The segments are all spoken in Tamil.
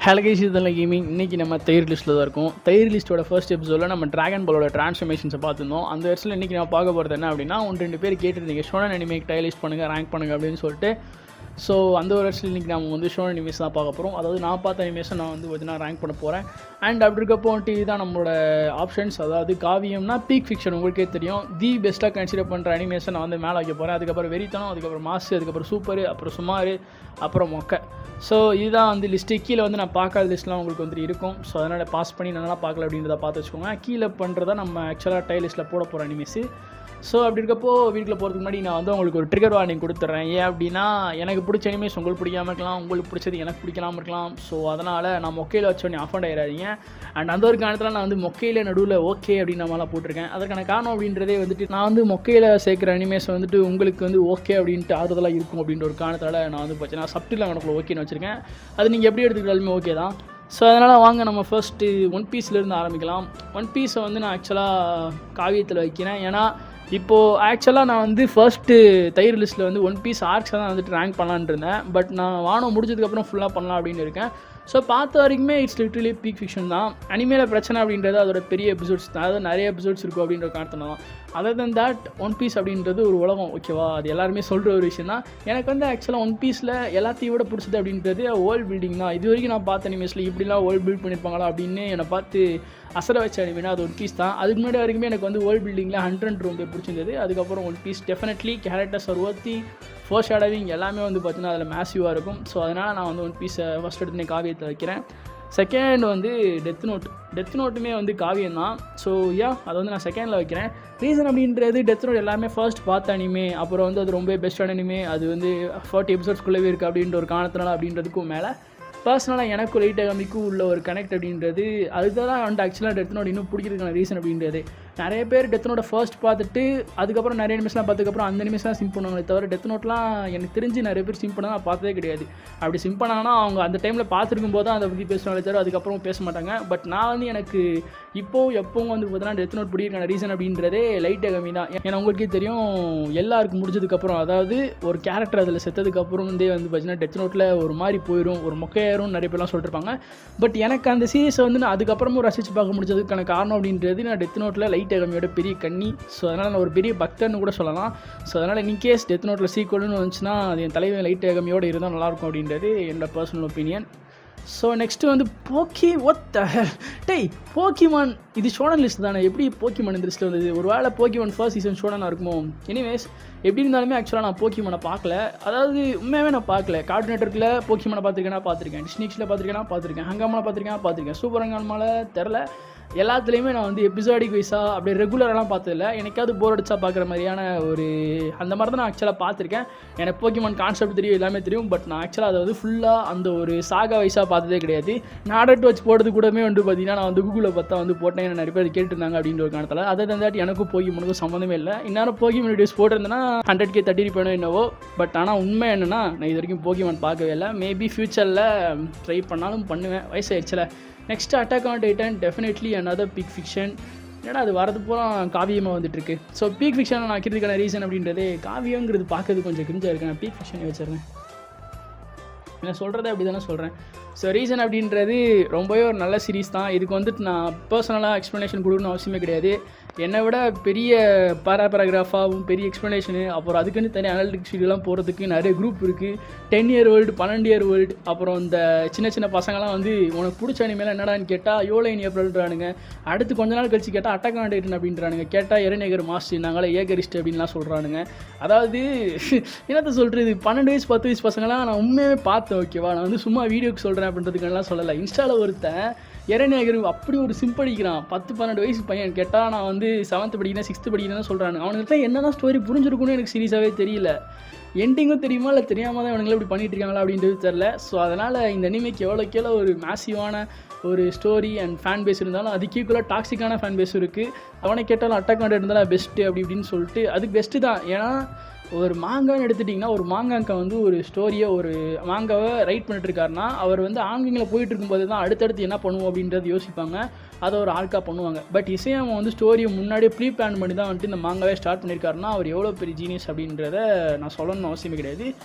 ஹலகேஷ் இதெல்லாம் கேமிங் இன்றைக்கி நம்ம தயிர் லிஸ்ட்டில் தான் இருக்கும் தயிர் லிஸ்ட்டோட ஃபர்ஸ்ட் எபிசோடில் நம்ம டிராகன் பாலோட ட்ரான்ஸ்ஃபர்மேஷன்ஸை பார்த்துருந்தோம் அந்த வருஷத்தில் இன்றைக்கி நான் பார்க்க போகிறது என்ன அப்படின்னா ஒன்று ரெண்டு பேர் கேட்டிருந்தீங்க ஷோனன் அனிமேக் டைலிஸ்ட் பண்ணுங்கள் ரேங்க் பண்ணுங்கள் அப்படின்னு சொல்லிட்டு ஸோ அந்த ஒரு வருஷத்தில் இன்றைக்கி நம்ம வந்து ஷோன் அனிமேஸ் தான் பார்க்க போகிறோம் அதாவது நான் பார்த்த அனிமேஷன் நான் வந்து பார்த்தீங்கன்னா ரேங்க் பண்ண போகிறேன் அண்ட் அப்படி இருக்கப்போ வந்துட்டு இதுதான் நம்மளோட ஆப்ஷன்ஸ் அதாவது காவியம்னா பீக் ஃபிக்ஷன் உங்களுக்கே தெரியும் தி பெஸ்ட்டாக கன்சிடர் பண்ணுற அனிமேஷன் நான் வந்து மேலே வைக்க போகிறேன் அதுக்கப்புறம் வெறித்தனம் அதுக்கப்புறம் மாசு அதுக்கப்புறம் சூப்பர் அப்புறம் சுமார் அப்புறம் மொக்க ஸோ இதுதான் வந்து லிஸ்ட்டு கீழே வந்து நான் பார்க்காத லிஸ்ட்லாம் உங்களுக்கு வந்து இருக்கும் ஸோ அதனால் பாஸ் பண்ணி நல்லா பார்க்கல அப்படின்றத பார்த்து வச்சுக்கோங்க கீழே பண்ணுறதா நம்ம ஆக்சுவலாக டை லிஸ்ட்டில் போட போகிற அனிமேஸு ஸோ அப்படி இருக்கப்போ வீட்டில் போகிறதுக்கு முன்னாடி நான் வந்து உங்களுக்கு ஒரு ட்ரிகர் வார்னிங் கொடுத்துட்றேன் ஏன் அப்படின்னா எனக்கு பிடிச்ச அனிமேஸ் உங்களுக்கு பிடிக்காம இருக்கலாம் உங்களுக்கு பிடிச்சது எனக்கு பிடிக்காம இருக்கலாம் ஸோ அதனால் நான் மொக்கையில் வச்சோடனே ஆஃப் அண்ட் ஆயிடாதீங்க அண்ட் அந்த ஒரு காரணத்தில் நான் வந்து மொக்கையில் நடுவில் ஓகே அப்படின்னு நம்மளாம் போட்டிருக்கேன் அதற்கான காரணம் அப்படின்றதே வந்துட்டு நான் வந்து மொக்கையில் சேர்க்குற அனிமேஸ் வந்துட்டு உங்களுக்கு வந்து ஓகே அப்படின்ட்டு ஆறுதலாக இருக்கும் அப்படின்ற ஒரு காரணத்தால் நான் வந்து பார்த்தீங்கன்னா சப்டில் கணக்கில் ஓகேன்னு வச்சுருக்கேன் அது நீங்கள் எப்படி எடுத்துக்கிட்டாலுமே ஓகே தான் ஸோ அதனால் வாங்க நம்ம ஃபர்ஸ்ட்டு ஒன் பீஸ்லேருந்து ஆரம்பிக்கலாம் ஒன் பீஸை வந்து நான் ஆக்சுவலாக காவியத்தில் வைக்கிறேன் ஏன்னா இப்போது ஆக்சுவலாக நான் வந்து ஃபர்ஸ்ட்டு தயிர் லிஸ்ட்டில் வந்து ஒன் பீஸ் ஆர்க்ஸை தான் வந்துட்டு ரேங்க் பண்ணலான்னு இருந்தேன் பட் நான் வானம் முடிஞ்சதுக்கப்புறம் ஃபுல்லாக பண்ணலாம் அப்படின்னு இருக்கேன் ஸோ பார்த்த வரைக்குமே இட்ஸ் லிட்ரலி பீக் ஃபிக்ஷன் தான் அனிமேல பிரச்சனை அப்படின்றது அதோட பெரிய எபிசோட்ஸ் தான் அதாவது நிறைய எபிசோட்ஸ் இருக்கும் அப்படின்ற காரணத்தில் தான் other than that one piece அப்படின்றது ஒரு உலகம் ஓகேவா அது எல்லாருமே சொல்கிற ஒரு விஷயம் தான் எனக்கு வந்து ஆக்சுவலாக ஒன் பீஸில் எல்லாத்தையும் விட பிடிச்சது அப்படின்றது வேர்ல்ட் பில்டிங் தான் இது வரைக்கும் நான் பார்த்த அனிமேஸில் இப்படிலாம் வேர்ல்ட் பில்ட் பண்ணியிருப்பாங்களா அப்படின்னு என்னை பார்த்து அசர வச்ச அனிமேனா அது ஒன் பீஸ் தான் அதுக்கு முன்னாடி வரைக்குமே எனக்கு வந்து வேர்ல்ட் பில்டிங்கில் ஹண்ட்ரட் ரொம்ப பிடிச்சிருந்தது அதுக்கப்புறம் one piece definitely characters are worthy foreshadowing எல்லாமே வந்து பார்த்தீங்கன்னா அதில் மேசிவாக இருக்கும் ஸோ அதனால் நான் வந்து ஒன் பீஸை ஃபஸ்ட் எடுத்து காவியத்தை வைக்கிறேன் செகண்ட் வந்து டெத் நோட் டெத் நோட்டுமே வந்து காவியம் தான் ஸோ யா அதை வந்து நான் செகண்டில் வைக்கிறேன் ரீசன் அப்படின்றது டெத் நோட் எல்லாமே ஃபர்ஸ்ட் பார்த்த அனிமே அப்புறம் வந்து அது ரொம்ப பெஸ்ட்டான அனிமே அது வந்து ஃபார்ட்டி எபிசோட்ஸ்குள்ளவே இருக்குது அப்படின்ற ஒரு காரணத்தினால அப்படின்றதுக்கும் மேலே பர்சனலாக எனக்கும் லைட் அகமிக்கும் உள்ள ஒரு கனெக்ட் அப்படின்றது அதுதான் வந்து ஆக்சுவலாக டெத் நோட் இன்னும் பிடிக்கிறதுக்கான ரீசன் அப்படின்றது நிறைய பேர் டெத் நோட்டை ஃபர்ஸ்ட் பார்த்துட்டு அதுக்கப்புறம் நிறைய நிமிஷம்லாம் பார்த்ததுக்கப்புறம் அந்த நிமிஷம் சிம் பண்ணுவாங்களே தவிர டெத் நோட்லாம் எனக்கு தெரிஞ்சு நிறைய பேர் சிம் பண்ண நான் பார்த்ததே கிடையாது அப்படி சிம் பண்ணாங்கன்னா அவங்க அந்த டைமில் பார்த்துருக்கும் போது தான் அதை பற்றி பேசுவாங்களே தவிர அதுக்கப்புறம் பேச மாட்டாங்க பட் நான் வந்து எனக்கு இப்போவும் எப்பவும் வந்து பார்த்தீங்கன்னா டெத் நோட் பிடிக்கிறதுக்கான ரீசன் அப்படின்றதே லைட் அகமி தான் ஏன்னா உங்களுக்கே தெரியும் எல்லாருக்கும் முடிஞ்சதுக்கப்புறம் அதாவது ஒரு கேரக்டர் அதில் செத்ததுக்கப்புறம் வந்து வந்து பார்த்தீங்கன்னா டெத் நோட்டில் ஒரு மாதிரி போயிடும் ஒரு மொக்கையாயிரும் நிறைய பேர்லாம் சொல்லியிருப்பாங்க பட் எனக்கு அந்த சீரீஸை வந்து நான் அதுக்கப்புறமும் ரசித்து பார்க்க முடிஞ்சதுக்கான காரணம் அப்படின்றது நான் டெத் நோட்டில் லைட் அகமியோட பெரிய கண்ணி ஸோ அதனால் நான் ஒரு பெரிய பக்தர்னு கூட சொல்லலாம் ஸோ அதனால் இன்கேஸ் டெத் நோட்டில் சீக்குவல்னு வந்துச்சுன்னா அது என் தலைவன் லைட் அகமியோடு இருந்தால் நல்லாயிருக்கும் அப்படின்றது என்னோட பர்சனல் ஒப்பீனியன் ஸோ நெக்ஸ்ட்டு வந்து போக்கி ஒத்த டேய் போக்கிமான் இது ஷோனன் லிஸ்ட் தானே எப்படி போக்கிமான் இந்த லிஸ்ட்டில் வந்தது ஒரு வேளை போக்கிமான் ஃபர்ஸ்ட் சீசன் ஷோனனாக இருக்குமோ எனிவேஸ் எப்படி இருந்தாலுமே ஆக்சுவலாக நான் போக்கிமானை பார்க்கல அதாவது உண்மையாகவே நான் பார்க்கல கார்டு நெட்ஒர்க்கில் போக்கிமானை பார்த்துருக்கேனா பார்த்துருக்கேன் டிஸ்னிக்ஸில் பார்த்துருக்கேனா பார்த்துருக்கேன் ஹங்காமில் பார்த்துருக்கேன் பார்த்துருக்கேன் சூப்பர் ஹங்காமால் தெரில எல்லாத்துலேயுமே நான் வந்து எபிசோடிக் வைஸாக அப்படியே ரெகுலரெலாம் பார்த்ததில்ல எனக்காவது போர் அடிச்சா பார்க்குற மாதிரியான ஒரு அந்த மாதிரி தான் நான் ஆக்சுவலாக பார்த்துருக்கேன் எனக்கு போக்கிமான் கான்செப்ட் தெரியும் எல்லாமே தெரியும் பட் நான் ஆக்சுவலாக அதை வந்து ஃபுல்லாக அந்த ஒரு சாகா வைஸாக பார்த்ததே கிடையாது நாடட் வச்சு போடுறது கூடமே வந்து பார்த்தீங்கன்னா நான் வந்து கூகுளில் பார்த்தா வந்து போட்டேன் என்ன நிறைய பேர் கேட்டுருந்தாங்க அப்படின்ற ஒரு காரணத்தில் அதை தந்தாட்டி எனக்கும் போகிமனுக்கும் சம்மந்தமே இல்லை இந்நேரம் போகிமன் வீடியோஸ் போட்டிருந்தேன்னா ஹண்ட்ரட் கே தட்டி போயிடும் என்னவோ பட் ஆனால் உண்மை என்னென்னா நான் இது வரைக்கும் போகிமான் பார்க்கவே இல்லை மேபி ஃப்யூச்சரில் ட்ரை பண்ணாலும் பண்ணுவேன் வயசாகிடுச்சில் next attack on titan definitely another peak fiction ஏன்னா அது வரது பூரா காவியமாக வந்துட்டு இருக்கு ஸோ பீக் ஃபிக்ஷன் நான் வைக்கிறதுக்கான ரீசன் அப்படின்றதே காவியங்கிறது பார்க்கறது கொஞ்சம் கிரிஞ்சாக இருக்கு நான் பீக் ஃபிக்ஷன் வச்சிடுறேன் நான் சொல்கிறத அப்படி தானே சொல்கிறேன் ஸோ ரீசன் அப்படின்றது ரொம்பவே ஒரு நல்ல சீரீஸ் தான் இதுக்கு வந்துட்டு நான் பர்சனலாக எக்ஸ்ப்ளனேஷன் கொடுக்கணும்னு அவசியமே கிடையாது என்னை விட பெரிய பேரா பேராகிராஃபாகவும் பெரிய எக்ஸ்ப்ளனேஷனு அப்புறம் அதுக்குன்னு தனி அனாலிட்டிக்ஸ் வீடியோலாம் போகிறதுக்கு நிறைய குரூப் இருக்குது டென் இயர் வேர்ல்டு பன்னெண்டு இயர் வேர்ல்டு அப்புறம் இந்த சின்ன சின்ன பசங்களாம் வந்து உனக்கு பிடிச்ச அனிமேல என்னடான்னு கேட்டால் யோலைன் ஏப்ரல்ன்றானுங்க அடுத்து கொஞ்ச நாள் கழிச்சு கேட்டால் அட்டாக் ஆண்டேட்டன் அப்படின்றானுங்க கேட்டால் எரநேகர் மாஸ்டர் நாங்களே ஏகரிஸ்ட் அப்படின்லாம் சொல்கிறானுங்க அதாவது என்னத்த சொல்கிறது பன்னெண்டு வயசு பத்து வயசு பசங்களாம் நான் உண்மையாகவே பார்த்தேன் ஓகேவா நான் வந்து சும்மா வீடியோக்கு சொல்கிறேன் அப்படின்றதுக்கெல்லாம் சொல்லலை இன்ஸ்டாவில் ஒருத்தன் இறைநேகர் அப்படி ஒரு சிம்படிக்கிறான் பத்து பன்னெண்டு வயசு பையன் கேட்டால் நான் வந்து செவன்த் படிக்கிறேன் சிக்ஸ்த்து படிக்கிறேன்னு சொல்கிறாங்க அவனுக்கு என்னதான் ஸ்டோரி புரிஞ்சிருக்குன்னு எனக்கு சீரியஸாகவே தெரியல எண்டிங்கும் தெரியுமா இல்லை தெரியாமல் தான் இவனுங்களை இப்படி பண்ணிட்டு இருக்காங்களா அப்படின்றது தெரில ஸோ அதனால் இந்த அனிமேக்கு எவ்வளோக்கு எவ்வளோ ஒரு மேசிவான ஒரு ஸ்டோரி அண்ட் ஃபேன் பேஸ் இருந்தாலும் அதுக்கு ஈக்குவலாக டாக்ஸிக்கான ஃபேன் பேஸ் இருக்குது அவனை கேட்டாலும் அட்டாக் காண்ட் இருந்தாலும் பெஸ்ட்டு அப்படி இப்படின்னு சொல்லிட்டு அதுக்கு பெஸ்ட்டு தான் ஏன்னா ஒரு மாங்கான்னு எடுத்துட்டிங்கன்னா ஒரு மாங்காங்க வந்து ஒரு ஸ்டோரியை ஒரு மாங்காவை ரைட் பண்ணிட்டு இருக்காருன்னா அவர் வந்து ஆங்கிலில் போயிட்டு இருக்கும்போது தான் அடுத்தடுத்து என்ன பண்ணுவோம் அப்படின்றது யோசிப்பாங்க அதை ஒரு ஆள்கா பண்ணுவாங்க பட் இசையம் வந்து ஸ்டோரியை முன்னாடியே ப்ரீ பிளான் பண்ணி தான் வந்துட்டு இந்த மாங்காவே ஸ்டார்ட் பண்ணியிருக்காருன்னா அவர் எவ்வளோ பெரிய ஜீனியஸ் அப்படின்றத நான் சொல்லணும்னு அவசியமே கிடையாது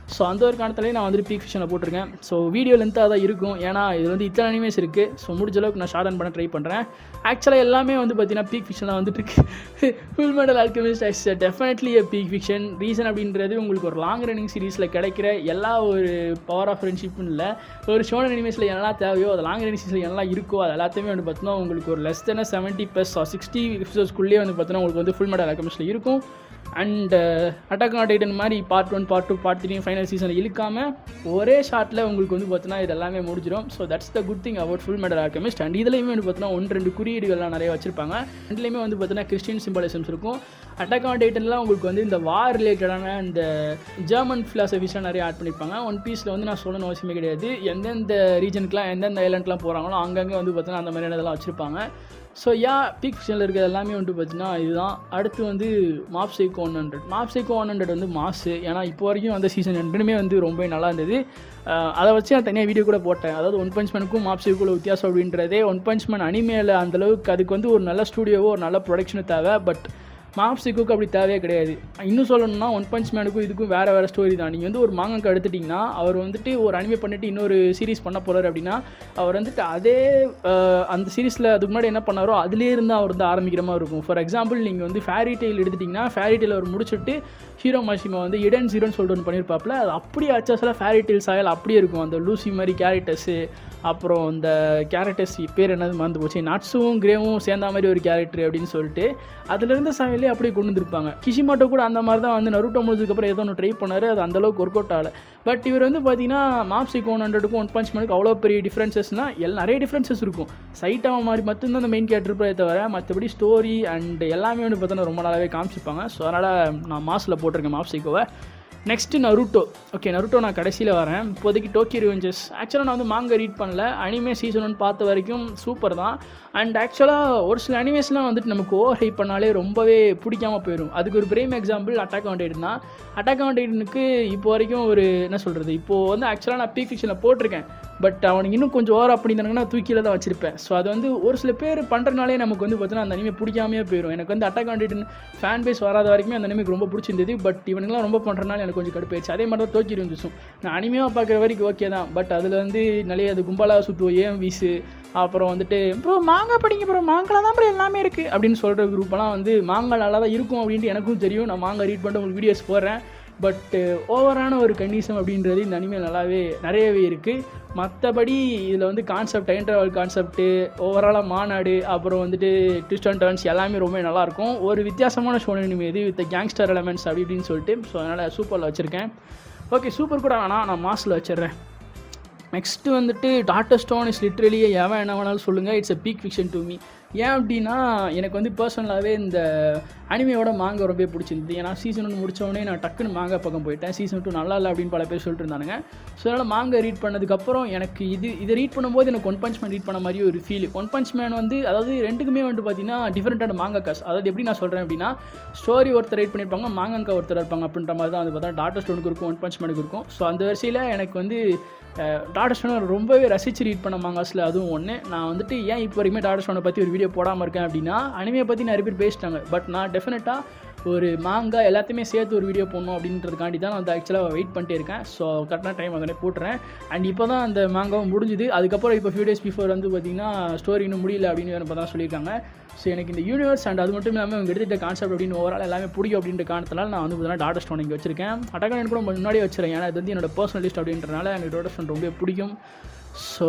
ஸோ அந்த ஒரு காரணத்துலேயே நான் வந்துட்டு பீக் ஃபிஷனில் போட்டிருக்கேன் ஸோ வீடியோ லென்த்தாக தான் இருக்கும் ஏன்னா இது வந்து இத்தனை அனிமேஸ் இருக்குது ஸோ முடிஞ்ச அளவுக்கு நான் ஷார்ட் அண்ட் பண்ண ட்ரை பண்ணுறேன் ஆக்சுவலாக எல்லாமே வந்து பார்த்தீங்கன்னா பீக் ஃபிக்ஷனில் வந்துட்டு இருக்கு full metal alchemist is definitely a peak fiction reason அப்படின்றது உங்களுக்கு ஒரு லாங் ரன்னிங் சீரீஸில் கிடைக்கிற எல்லா ஒரு பவர் ஆஃப் ஃப்ரெண்ட்ஷிப்னு இல்லை ஒரு ஷோன் அனிமேஸில் என்னெல்லாம் தேவையோ அது லாங் ரன்னிங் சீரீஸில் என்னெல்லாம் இருக்கோ அது எல்லாத்தையுமே வந்து பார்த்தீங்கன்னா உங்களுக்கு ஒரு less than seventy plus sixty எபிசோட்ஸ்க்குள்ளேயே வந்து பார்த்தீங்கன்னா உங்களுக்கு வந்து ஃபுல் மெடல் ஆல்கமிஸ்ட்டில் இருக்கும் அண்ட் அட்டாக் ஆன் டைட்டன் மாதிரி part one part two part three final season இழுக்காமல் ஒரே ஷாட்டில் உங்களுக்கு வந்து பார்த்தீங்கன்னா இது எல்லாமே முடிஞ்சிடும் so that's the good thing about full metal alchemist and இதுலேயுமே வந்து பார்த்தீங்கன்னா ஒன்று ரெண்டு குறியீடுகள்லாம் நிறைய வச்சிருப்பாங்க ரெண்டுலேயுமே வந்து பார்த்தீங்கன்னா கிறிஸ்டியன் சிம்பாலிசம்ஸ் இருக்கும் அட்டாக் ஆன் டைட்டன்லாம் உங்களுக்கு வந்து இந்த வார் ரிலேட்டடான இந்த ஜெர்மன் ஃபிலாசபிஸ்லாம் நிறைய ஆட் பண்ணியிருப்பாங்க ஒன் பீஸில் வந்து நான் சொல்லணும் அவசியமே கிடையாது எந்தெந்த ரீஜனுக்குலாம் எந்தெந்த ஐலண்ட்லாம் போகிறாங்களோ அங்கங்கே வந்து பார்த்தீங்கன்னா அந்த மாதிரியான இதெல்லாம் வச்சுருப்பாங்க ஸோ யா பீக் ஃபிஷனில் இருக்கிறது எல்லாமே வந்து பார்த்தீங்கன்னா இதுதான் அடுத்து வந்து mob psycho one hundred mob psycho one hundred வந்து மாசு ஏன்னா இப்போ வரைக்கும் அந்த சீசன் ரெண்டுமே வந்து ரொம்ப நல்லா இருந்தது அஹ் அதை வச்சு நான் தனியாக வீடியோ கூட போட்டேன் அதாவது ஒன் பஞ்ச் மேனுக்கும் மாப் சைக்கோவில் வித்தியாசம் அப்படின்றதே ஒன் பஞ்ச் மேன் அனிமேல அந்தளவுக்கு அதுக்கு வந்து ஒரு நல்ல ஸ்டூடியோவோ ஒரு நல்ல ப்ரொடக்ஷனும் தேவை பட் மாப் சைக்கோக்கு அப்படி தேவையே கிடையாது இன்னும் சொல்லணும்னா ஒன் பஞ்ச் மேனுக்கும் இதுக்கும் வேறு வேறு ஸ்டோரி தான் நீங்கள் வந்து ஒரு மாங்கக்கு எடுத்துட்டிங்கன்னா அவர் வந்துட்டு ஒரு அனிமே பண்ணிட்டு இன்னொரு சீரிஸ் பண்ண போகிறார் அப்படின்னா அவர் வந்துட்டு அதே அஹ், அந்த சீரிஸில் அதுக்கு முன்னாடி என்ன பண்ணாரோ அதுலேயே இருந்து அவர் வந்து ஆரம்பிக்கிற மாதிரி இருக்கும் ஃபார் எக்ஸாம்பிள் நீங்கள் வந்து ஃபேரி டெய்ல் எடுத்துட்டிங்கன்னா ஃபேரி டெய்ல் அவர் முடிச்சுட்டு ஹீரோ மாஷிமா வந்து இடன் ஜீரோன்னு சொல்லிட்டு ஒன்று பண்ணியிருப்பாப்புல அது அப்படியே அச்சாஸில் ஃபேரி டெய்ல் சாயல் அப்படியே இருக்கும் அந்த லூசி மாதிரி கேரக்டர்ஸு அப்புறம் இந்த கேரக்டர்ஸ் பேர் என்னது மறந்து போச்சு நட்ஸும் கிரேவும் சேர்ந்த மாதிரி ஒரு கேரக்டர் அப்படின்னு சொல்லிட்டு அதுலேருந்து சாயலே அப்படியே கொண்டு வந்திருப்பாங்க கிஷிமாட்டோ கூட அந்த மாதிரி தான் வந்து நருட்டோ முடிஞ்சதுக்கப்புறம் ஏதோ ஒன்று ட்ரை பண்ணார் அது அந்தளவுக்கு ஒர்க் அவுட் ஆகலை பட் இவர் வந்து பார்த்தீங்கன்னா மாப்சிக் ஒன் ஹண்ட்ரடுக்கும் ஒன் பஞ்ச் மேனுக்கு அவ்வளோ பெரிய டிஃப்ரென்சஸ்னால் எல்லாம் நிறைய டிஃப்ரென்சஸ் இருக்கும் சைட்டாக மாதிரி மட்டும்தான் அந்த மெயின் கேரக்டர் இருப்பதே தவிர மற்றபடி ஸ்டோரி அண்ட் எல்லாமே வந்து பார்த்தோன்னா ரொம்ப நல்லாவே காமிச்சிருப்பாங்க ஸோ அதனால் நான் மாசில் போட்டிருக்கேன் மாப்சிக்கோவை நெக்ஸ்ட்டு நருட்டோ ஓகே நருட்டோ நான் கடைசியில் வரேன் இப்போதைக்கு டோக்கியோ ரிவெஞ்சஸ் ஆக்சுவலாக நான் வந்து மாங்க ரீட் பண்ணல அனிமே சீசன் ஒன் பார்த்த வரைக்கும் சூப்பர் தான் அண்ட் ஆக்சுவலாக ஒரு சில அனிமேஸ்லாம் வந்துட்டு நமக்கு ஓவர் ஹைப் பண்ணாலே ரொம்பவே பிடிக்காம போயிடும் அதுக்கு ஒரு prime example attack on titan தான் அட்டாக் ஆன் டைடனுக்கு இப்போ வரைக்கும் ஒரு என்ன சொல்கிறது இப்போது வந்து ஆக்சுவலாக நான் பீக் ஃபிக்ஷனில் போட்டிருக்கேன் பட் அவனுக்கு இன்னும் கொஞ்சம் ஓவர் அப்படி இருந்தாங்கன்னா தூக்கியில் தான் வச்சிருப்பேன் ஸோ அது வந்து ஒரு சில பேர் பண்ணுறனாலே நமக்கு வந்து பார்த்தீங்கன்னா அந்த அனிமே பிடிக்காமே போயிடும் எனக்கு வந்து attack on titan fan base வராத வரைக்குமே அந்த அனிமைக்கு ரொம்ப பிடிச்சிருந்தது பட் இவனுங்களாம் ரொம்ப பண்ணுறனால எனக்கு கொஞ்சம் கடுப்பாயிடுச்சு அதே மாதிரி தான் தோக்கி இருந்துச்சும் நான் அனிமையாக பார்க்குற வரைக்கும் ஓகே தான் பட் அதில் வந்து நிறைய அது கும்பலாக சுற்றுவோம் ஏன் வீசு அப்புறம் வந்துட்டு ப்ரோ மாங்காய் படிங்க ப்ரோ மாங்காய் தான் ப்ரோ எல்லாமே இருக்குது அப்படின்னு சொல்கிற குரூப்பெல்லாம் வந்து மாங்காய் நல்லா தான் இருக்கும் அப்படின்ட்டு எனக்கும் தெரியும் நான் மாங்காய் ரீட் பண்ணிட்டு உங்களுக்கு வீடியோஸ் போடுறேன் பட் ஓவரான ஒரு கண்டிஷன் அப்படின்றது இந்த அனிமே நல்லாவே நிறையவே இருக்குது மற்றபடி இதில் வந்து கான்செப்ட் டைம் ட்ராவல் கான்செப்ட்டு ஓவராலாக மாநாடு அப்புறம் வந்துட்டு ட்விஸ்ட் அண்ட் டர்ன்ஸ் எல்லாமே ரொம்ப நல்லாயிருக்கும் ஒரு வித்தியாசமான ஷோ அனிமே இது வித் கேங்ஸ்டர் எலமெண்ட்ஸ் அப்படி இப்படின்னு சொல்லிட்டு ஸோ அதனால் சூப்பரில் வச்சுருக்கேன் ஓகே சூப்பர் கூட வேணாம் நான் மாஸில் வச்சிடுறேன் நெக்ஸ்ட்டு வந்துட்டு டாட்டர் ஸ்டோன் இஸ் லிட்ரலி எவன் என்ன வேணாலும் சொல்லுங்கள் it's a peak fiction to me ஏன் அப்படின்னா எனக்கு வந்து பர்சனலாகவே இந்த அனிமையோட மாங்க ரொம்ப பிடிச்சிருந்தது ஏன்னா சீசன் ஒன்று முடித்தோடனே நான் டக்குன்னு மாங்க பக்கம் போயிட்டேன் சீசன் டூ நல்லா இல்லை அப்படின்னு பல பேர் சொல்லிட்டு இருந்தானுங்க ஸோ அதனால் மாங்க ரீட் பண்ணதுக்கப்புறம் எனக்கு இது இதை ரீட் பண்ணும்போது எனக்கு ஒன் பஞ்ச் மேன் ரீட் பண்ண மாதிரி ஒரு ஃபீல் ஒன் பஞ்ச் மேன் வந்து அதாவது ரெண்டுக்குமே வந்து பார்த்தீங்கன்னா டிஃப்ரெண்ட்டான மாங்க காஸ் அதாவது எப்படி நான் சொல்கிறேன் அப்படின்னா ஸ்டோரி ஒருத்தர் ரைட் பண்ணியிருப்பாங்க மாங்கங்கா ஒருத்தர் இருப்பாங்க அப்படின்ற மாதிரி தான் வந்து பார்த்தா டாட்டர் ஸ்டோனுக்கு இருக்கும் ஒன் பஞ்ச் மேனுக்கு இருக்கும் ஸோ அந்த வரிசையில் எனக்கு வந்து டாடா ஸ்டோனை ரொம்பவே ரசித்து ரீட் பண்ண மாங்காஸில் அதுவும் ஒன்று நான் வந்துட்டு ஏன் இப்போ வரைக்குமே டாடா ஸ்டோனை பற்றி ஒரு வீடியோ போடாமல் இருக்கேன் அப்படின்னா அனிமையை பற்றி நிறைய பேர் பேசிட்டாங்க பட் நான் டெஃபினட்டாக ஒரு மாங்கா எல்லாத்தையுமே சேர்த்து ஒரு வீடியோ போடணும் அப்படின்றதுக்காண்டி தான் நான் வந்து ஆக்சுவலாக வெயிட் பண்ணிட்டே இருக்கேன் ஸோ கரெக்டான டைம் அதனே போட்டுறேன் அண்ட் இப்போ தான் அந்த மாங்காவும் முடிஞ்சுது அதுக்கப்புறம் இப்போ ஃபியூ டேஸ் பிஃபோர் வந்து பார்த்தீங்கன்னா ஸ்டோரி இன்னும் முடியல அப்படின்னு இப்போ தான் சொல்லியிருக்காங்க ஸோ எனக்கு இந்த யூனிவர்ஸ் அண்ட் அது மட்டும் இல்லாமல் அவங்க எடுத்துகிட்ட கான்செப்ட் அப்படின்னு ஓவரால் எல்லாமே பிடிக்கும் அப்படின்ற காரணத்தினால நான் வந்து பார்த்தீங்கன்னா டாட்டா ஸ்டோன் இங்கே வச்சிருக்கேன் அட்டகான் கூட முன்னாடியே வச்சிருக்கேன் ஏன்னா இது வந்து என்னோட பர்சனல் லிஸ்ட் அப்படின்றனால எனக்கு டாட்டா ஸ்டோன் ரொம்ப பிடிக்கும் ஸோ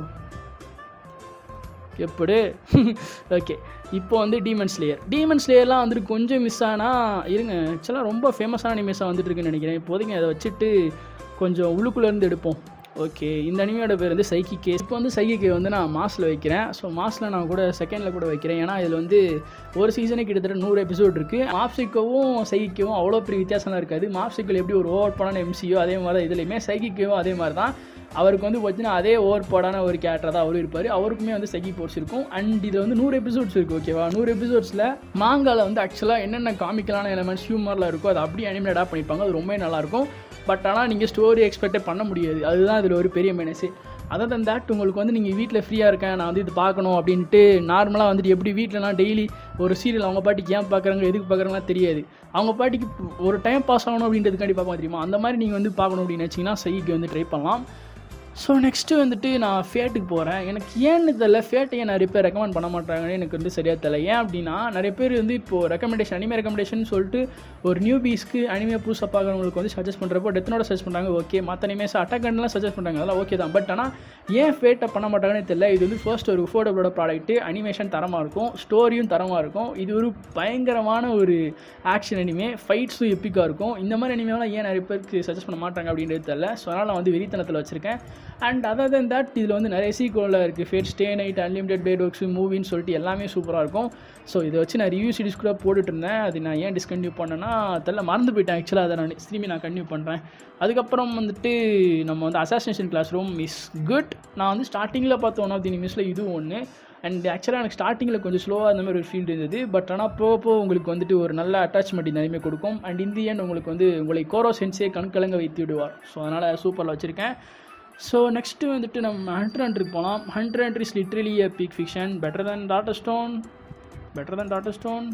எப்படி ஓகே இப்போ வந்து டீமன் ஸ்லேயர் டீமன் ஸ்லேயர்லாம் வந்துட்டு கொஞ்சம் மிஸ் ஆனால் இருங்க ஆக்சுவலாக ரொம்ப ஃபேமஸான அனிமேஸாக வந்துட்டு இருக்குன்னு நினைக்கிறேன் இப்போதைக்கு அதை வச்சுட்டு கொஞ்சம் உள்ளுக்குள்ளேருந்து எடுப்போம் ஓகே இந்த அனிமையோட பேர் வந்து சைக்கி கே இப்போ வந்து சைக்கி கே வந்து நான் மாஸில் வைக்கிறேன் ஸோ மாஸில் நான் கூட செகண்டில் கூட வைக்கிறேன் ஏன்னா இதில் வந்து ஒரு சீசனுக்கு கிட்டத்தட்ட நூறு எபிசோட் இருக்குது மாப்சிக்கோவும் சைக்கிக்கும் அவ்வளோ பெரிய வித்தியாசம்லாம் இருக்காது மாப்சிக்கில் எப்படி ஒரு ஓவர் பண்ணான எம்சியோ அதே மாதிரி தான் இதுலேயுமே சைக்கிக்கோவும் அதே மாதிரி தான் அவருக்கு வந்து பார்த்தீங்கன்னா அதே ஓவர் போடான ஒரு கேரக்டர் தான் அவரும் இருப்பார் அவருக்குமே வந்து செகி போர்ட்ஸ் இருக்கும் அண்ட் இதில் வந்து நூறு எபிசோட்ஸ் இருக்குது ஓகேவா நூறு எபிசோட்ஸில் மாங்கால வந்து ஆக்சுவலாக என்னென்ன காமிக்கலான எலமெண்ட்ஸ் ஹியூமரில் இருக்கோ அது அப்படியே அனிமேட் அடாப்ட் பண்ணிப்பாங்க அது ரொம்ப நல்லாயிருக்கும் பட் ஆனால் நீங்கள் ஸ்டோரி எக்ஸ்பெக்டே பண்ண முடியாது அதுதான் இதில் ஒரு பெரிய மைனஸு அதர் தன் தட் உங்களுக்கு வந்து நீங்கள் வீட்டில் ஃப்ரீயாக இருக்கேன் நான் வந்து இது பார்க்கணும் அப்படின்ட்டு நார்மலாக வந்துட்டு எப்படி வீட்டிலலாம் டெய்லி ஒரு சீரியல் அவங்க பாட்டிக்கு ஏன் பார்க்குறாங்க எதுக்கு பார்க்குறாங்கலாம் தெரியாது அவங்க பாட்டிக்கு ஒரு டைம் பாஸ் ஆகணும் அப்படின்றதுக்காண்டி பார்க்க தெரியுமா அந்த மாதிரி நீங்கள் வந்து பார்க்கணும் அப்படின்னு வச்சிங்கன்னா சைக்கு வந்து ட்ரை பண்ணலாம் ஸோ நெக்ஸ்ட்டு வந்துட்டு நான் ஃபேட்டுக்கு போகிறேன் எனக்கு ஏன்னு தெரில ஃபேட்டை ஏன் நிறைய பேர் ரெக்கமெண்ட் பண்ண மாட்டாங்கன்னு எனக்கு வந்து சரியாக தெரியல ஏன் அப்படின்னா நிறைய பேர் வந்து இப்போது ரெக்கமெண்டேஷன் அனிமே ரெக்கமெண்டேஷன் சொல்லிட்டு ஒரு நியூ பீஸ்க்கு அனிமே புதுசாக பார்க்குறவங்களுக்கு வந்து சஜஸ்ட் பண்ணுறப்போ டெத்தனோட சஜஸ்ட் பண்ணுறாங்க ஓகே மற்ற அனிமேஸ் அட்டாக்கன்லாம் சஜஸ்ட் பண்ணுறாங்க அதெல்லாம் ஓகே தான் பட் ஆனால் ஏன் ஃபேட்டை பண்ண மாட்டாங்கன்னு தெரியல இது வந்து ஃபர்ஸ்ட் ஒரு ஃபோர்டபுளோட ப்ராடக்ட்டு அனிமேஷன் தரமாக இருக்கும் ஸ்டோரியும் தரமாக இருக்கும் இது ஒரு பயங்கரமான ஒரு ஆக்ஷன் அனிமே ஃபைட்ஸும் எப்பிக்காக இருக்கும் இந்த மாதிரி அனிமேலாம் ஏன் நிறைய பேருக்கு சஜஸ்ட் பண்ண மாட்டாங்க அப்படின்றது தெரியல ஸோ அதனால் நான் வந்து வெறித்தனத்தில் வச்சுருக்கேன் அண்ட் அதர் தென் தட் இதில் வந்து நிறைய சீக்குவலில் இருக்குது fate stay night unlimited blade works மூவின்னு சொல்லிட்டு எல்லாமே சூப்பராக இருக்கும் ஸோ இதை வச்சு நான் ரிவ்யூ சீரிஸ் கூட போட்டுட்டு இருந்தேன் அது நான் ஏன் டிஸ்கன்டினியூ பண்ணேன்னா தெரியல மறந்து போயிட்டேன் ஆக்சுவலாக அதை நான் திரும்பி நான் கன்டினியூ பண்ணுறேன் அதுக்கப்புறம் வந்துட்டு நம்ம வந்து assassination classroom is good நான் வந்து ஸ்டார்டிங்கில் பார்த்த ஒன் ஆஃப் தி நிமிஷில் இதுவும் ஒன்று அண்ட் ஆக்சுவலாக எனக்கு ஸ்டார்டிங்கில் கொஞ்சம் ஸ்லோவாக அந்த மாதிரி ஒரு ஃபீல் இருந்தது பட் ஆனால் போக போக உங்களுக்கு வந்துட்டு ஒரு நல்ல அட்டாச்மெண்ட் இந்த அனிமே கொடுக்கும் அண்ட் இந்த end உங்களுக்கு வந்து உங்களை கோரோ சென்ஸே கண்கலங்க வைத்து விடுவார் ஸோ அதனால் சூப்பரில் வச்சுருக்கேன் ஸோ நெக்ஸ்ட்டு வந்துட்டு நம்ம ஹண்ட்ரட் ஹண்ட்ருக்கு போகலாம் hunter hunter is literally a peak fiction better than doctor stone better than doctor stone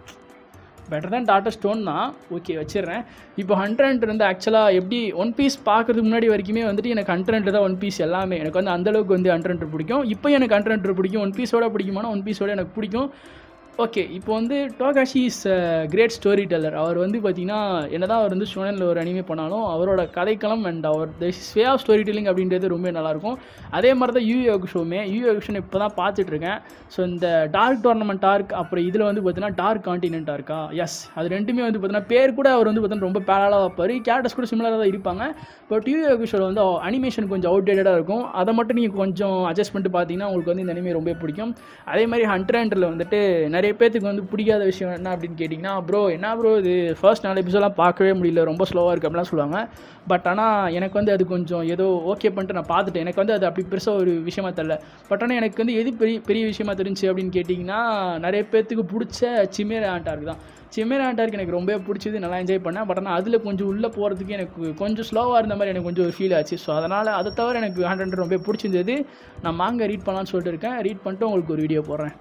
better than doctor stone தான் ஓகே வச்சிடுறேன் இப்போ ஹண்ட்ரட் ஹண்ட்ரட் வந்து ஆக்சுவலாக எப்படி ஒன் பீஸ் பார்க்குறதுக்கு முன்னாடி வரைக்குமே வந்துட்டு எனக்கு ஹண்ட்ரட் ஹண்ட்ரட் தான் ஒன் பீஸ் எல்லாமே எனக்கு வந்து அந்தளவுக்கு வந்து ஹண்ட்ரட் ஹண்ட்ரட் பிடிக்கும் இப்போ எனக்கு ஹண்ட்ரட் ஹண்ட்ரட் பிடிக்கும் ஒன் பீஸோட பிடிக்குமானா ஒன் பீஸோட எனக்கு பிடிக்கும் ஓகே இப்போ வந்து Togashi is great storyteller அவர் வந்து பார்த்தீங்கன்னா என்னதான் அவர் வந்து ஷோனனில் ஒரு அனிமே பண்ணாலும் அவரோட கதைக்களம் அண்ட் அவர் வே ஆஃப் ஸ்டோரி டெல்லிங் அப்படின்றது ரொம்ப நல்லாயிருக்கும் அதே மாதிரி தான் யூ யோகுஷோமே யூ யோகுஷன் இப்போ தான் பார்த்துட்டு இருக்கேன் ஸோ இந்த டார்க் டோர்னமெண்ட் டார்க் அப்புறம் இதில் வந்து பார்த்தீங்கன்னா டார்க் காண்டினென்ட்டாக இருக்கா எஸ் அது ரெண்டுமே வந்து பார்த்தீங்கன்னா பேர் கூட அவர் வந்து பார்த்தீங்கன்னா ரொம்ப பேரலாக வைப்பார் கேரக்டர்ஸ் கூட சிமிலராக தான் இருப்பாங்க பட் யூ யோகுஷோட வந்து அனிமேஷன் கொஞ்சம் அவுடேட்டடாக இருக்கும் அதை மட்டும் நீங்கள் கொஞ்சம் அட்ஜஸ்ட் பண்ணிட்டு பார்த்தீங்கன்னா உங்களுக்கு வந்து இந்த அனிமே ரொம்ப பிடிக்கும் அதே மாதிரி ஹண்ட்ரட் ஹண்ட்ரில் வந்துட்டு நிறைய பேர்த்துக்கு வந்து பிடிக்காத விஷயம் என்ன அப்படின்னு கேட்டிங்கன்னா ப்ரோ என்ன ப்ரோ இது ஃபர்ஸ்ட் நாலு எபிசோட்லாம் பார்க்கவே முடியல ரொம்ப ஸ்லோவாக இருக்குது அப்படிலாம் சொல்லுவாங்க பட் ஆனால் எனக்கு வந்து அது கொஞ்சம் ஏதோ ஓகே பண்ணிட்டு நான் பார்த்துட்டேன் எனக்கு வந்து அது அப்படி பெருசாக ஒரு விஷயமா தெரியல பட் ஆனால் எனக்கு வந்து எது பெரிய பெரிய விஷயமா தெரிஞ்சு அப்படின்னு கேட்டிங்கன்னா நிறைய பேர்த்துக்கு பிடிச்ச சிமேர ஆண்டார்க்கு தான் சிமேர ஆண்டார்க்கு எனக்கு ரொம்ப பிடிச்சது நல்லா என்ஜாய் பண்ணேன் பட் ஆனால் அதில் கொஞ்சம் உள்ளே போகிறதுக்கு எனக்கு கொஞ்சம் ஸ்லோவாக இருந்த மாதிரி எனக்கு கொஞ்சம் ஒரு ஃபீல் ஆச்சு ஸோ அதனால் அதை தவிர எனக்கு ஹண்ட்ரட் ரொம்ப பிடிச்சிருந்தது நான் மாங்க ரீட் பண்ணலான்னு சொல்லிட்டு இருக்கேன் ரீட் பண்ணிட்டு உங்களுக்கு ஒரு வீடியோ போடுறேன்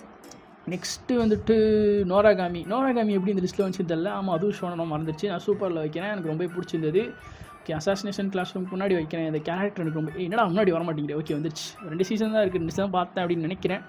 நெக்ஸ்ட்டு வந்துட்டு நோராகாமி நோராகாமி எப்படி இந்த லிஸ்ட்டில் வந்துச்சு தெரியல ஆமாம் அதுவும் ஷோனை மறந்துச்சு நான் சூப்பரில் வைக்கிறேன் எனக்கு ரொம்ப பிடிச்சிருந்தது ஓகே அசாசினேஷன் கிளாஸ் ரூம் முன்னாடி வைக்கிறேன் இந்த கேரக்டர் எனக்கு ரொம்ப ஏய், என்னடா முன்னாடி வர மாட்டேங்குது ஓகே வந்துருச்சு ரெண்டு சீசன் தான் இருக்குது ரெண்டு சீசன் பார்த்தேன் அப்படின்னு நினைக்கிறேன்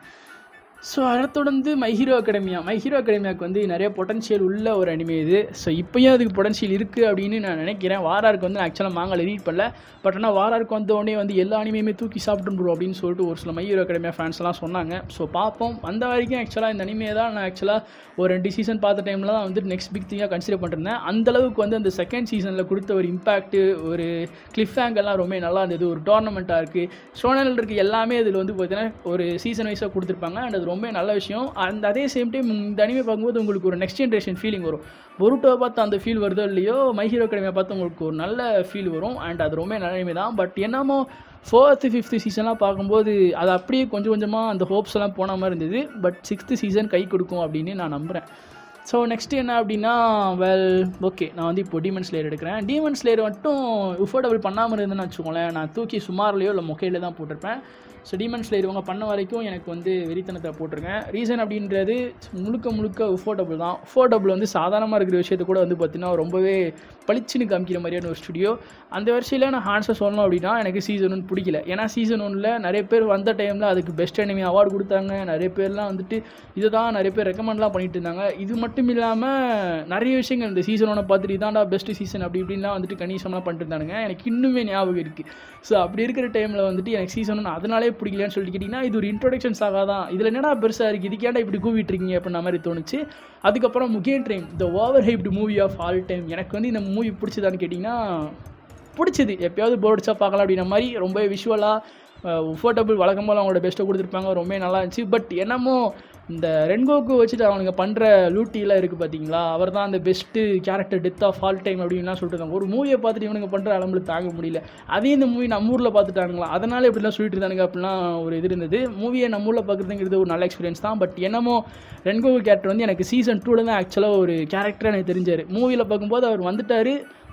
ஸோ அதை தொடர்ந்து my hero academia my hero அகாடமியாவுக்கு வந்து நிறைய பொட்டன்ஷியல் உள்ள ஒரு அனிமே இது ஸோ இப்போயும் அதுக்கு பொட்டன்ஷியல் இருக்குது அப்படின்னு நான் நினைக்கிறேன் வாராருக்கு வந்து நான் ஆக்சுவலாக மாங்கல ரீட் பண்ணல பட் ஆனால் வாராருக்கு வந்த உடனே வந்து எல்லா அனிமையுமே தூக்கி சாப்பிட்டு ப்ரோ அப்படின்னு சொல்லிட்டு ஒரு சில மை ஹீரோ அகாடமியா ஃபேன்ஸ்லாம் சொன்னாங்க ஸோ பார்ப்போம் அந்த வரைக்கும் ஆக்சுவலாக இந்த அனிமே தான் நான் ஆக்சுவலாக ஒரு ரெண்டு சீசன் பார்த்த டைமில் தான் வந்து நெக்ஸ்ட் பிக் திங்காக கன்சிடர் பண்ணிருந்தேன் அந்த அளவுக்கு வந்து அந்த செகண்ட் சீசனில் கொடுத்த ஒரு இம்பாக்ட் ஒரு கிளிஃப் ஆங்கெல்லாம் ரொம்ப நல்லா இருந்தது ஒரு டோர்னமெண்ட்டாக இருக்குது ஷோனல் இருக்க எல்லாமே இதில் வந்து பார்த்தீங்கன்னா ஒரு சீசன் வைஸாக கொடுத்துருப்பாங்க அண்ட் அது ரொம்ப நல்ல விஷயம் அந்த அதே சேம் டைம் இந்த அனிமே பார்க்கும்போது உங்களுக்கு ஒரு நெக்ஸ்ட் ஜென்ரேஷன் ஃபீலிங் வரும் பொருட்டோவை பார்த்து அந்த ஃபீல் வருதோ இல்லையோ மை ஹீரோ அகாடமியை பார்த்து உங்களுக்கு ஒரு நல்ல ஃபீல் வரும் அண்ட் அது ரொம்ப நல்ல அனிமே தான் பட் என்னமோ ஃபோர்த்து ஃபிஃப்த்து சீசன்லாம் பார்க்கும்போது அது அப்படியே கொஞ்சம் கொஞ்சமாக அந்த ஹோப்ஸ் எல்லாம் போன மாதிரி இருந்தது பட் சிக்ஸ்த்து சீசன் கை கொடுக்கும் அப்படின்னு நான் நம்புகிறேன் ஸோ நெக்ஸ்ட் என்ன அப்படின்னா வெல் ஓகே நான் வந்து இப்போ டீமன் ஸ்லேயர் எடுக்கிறேன் டீமன் ஸ்லேயர் மட்டும் உஃபோர்டபுள் பண்ணாமல் இருந்தேன்னு வச்சுக்கோங்களேன் நான் தூக்கி சுமார்லையோ இல்லை மொக்கையில தான் போட்டிருப்பேன் ஸோ டீமன் ஸ்லேயர் இவங்க பண்ண வரைக்கும் எனக்கு வந்து வெறித்தனத்தை போட்டிருக்கேன் ரீசன் அப்படின்றது முழுக்க முழுக்க உஃபோர்டபுள் தான் உஃபோர்டபுள் வந்து சாதாரணமாக இருக்கிற விஷயத்தை கூட வந்து பார்த்திங்கன்னா ரொம்பவே பளிச்சுன்னு காமிக்கிற மாதிரியான ஒரு ஸ்டுடியோ அந்த வரிசையில் நான் ஹான்ஸை சொல்லணும் அப்படின்னா எனக்கு சீசன் ஒன் பிடிக்கல ஏன்னா சீசன் ஒன்னில் நிறைய பேர் வந்த டைமில் அதுக்கு பெஸ்ட் அனிமி அவார்டு கொடுத்தாங்க நிறைய பேர்லாம் வந்துட்டு இதை தான் நிறைய பேர் ரெக்கமெண்ட்லாம் பண்ணிட்டு இருந்தாங்க இது மட்டும் இல்லாமல் நிறைய விஷயங்கள் இந்த சீசன் ஒன்னை பார்த்துட்டு இதான்டா பெஸ்ட் சீசன் அப்படி இப்படின்லாம் வந்துட்டு கணிசம்லாம் பண்ணிட்டு இருந்தானுங்க எனக்கு இன்னுமே ஞாபகம் இருக்குது ஸோ அப்படி இருக்கிற டைமில் வந்துட்டு எனக்கு சீசன் ஒன் அதனாலே பிடிக்கலன்னு சொல்லிட்டு கேட்டிங்கன்னா இது ஒரு இன்ட்ரோடக்ஷன் சாகா தான் இதில் என்னடா பெருசாக இருக்குது இதுக்கேண்டா இப்படி கூவிட்டு இருக்கீங்க அப்படின்ற மாதிரி தோணுச்சு அதுக்கப்புறம் Mugen train the overhyped movie of all time எனக்கு வந்து இந்த மூவி பிடிச்சதான்னு கேட்டிங்கன்னா பிடிச்சது எப்பயாவது போர் அடிச்சா பார்க்கலாம் அப்படின்ற மாதிரி ரொம்ப விஷுவலாக உஃபோர்டபுள் வழக்கம் போல் அவங்களோட பெஸ்ட்டை கொடுத்துருப்பாங்க ரொம்ப நல்லா இருந்துச்சு பட் என்னமோ இந்த ரென்கோக்கு வச்சுட்டு அவனுங்க பண்ணுற லூட்டிலாம் இருக்குது பார்த்தீங்களா அவர் தான் அந்த best character death of all time அப்படின்லாம் சொல்லிட்டு இருந்தாங்க ஒரு மூவியை பார்த்துட்டு இவனுங்க பண்ணுற அலம்பு தாங்க முடியல அதே இந்த மூவி நம்ம ஊரில் பார்த்துட்டானுங்களா அதனால இப்படிலாம் சொல்லிட்டு இருந்தானுங்க அப்படிலாம் ஒரு இது இருந்தது மூவியை நம்ம ஊரில் பார்க்குறதுங்கிறது ஒரு நல்ல எக்ஸ்பீரியன்ஸ் தான் பட் என்னமோ ரென்கோக்கு கேரக்டர் வந்து எனக்கு சீசன் டூவில் தான் ஆக்சுவலாக ஒரு கேரக்டர் எனக்கு தெரிஞ்சார் மூவியில் பார்க்கும்போது அவர் வந்துட்டார்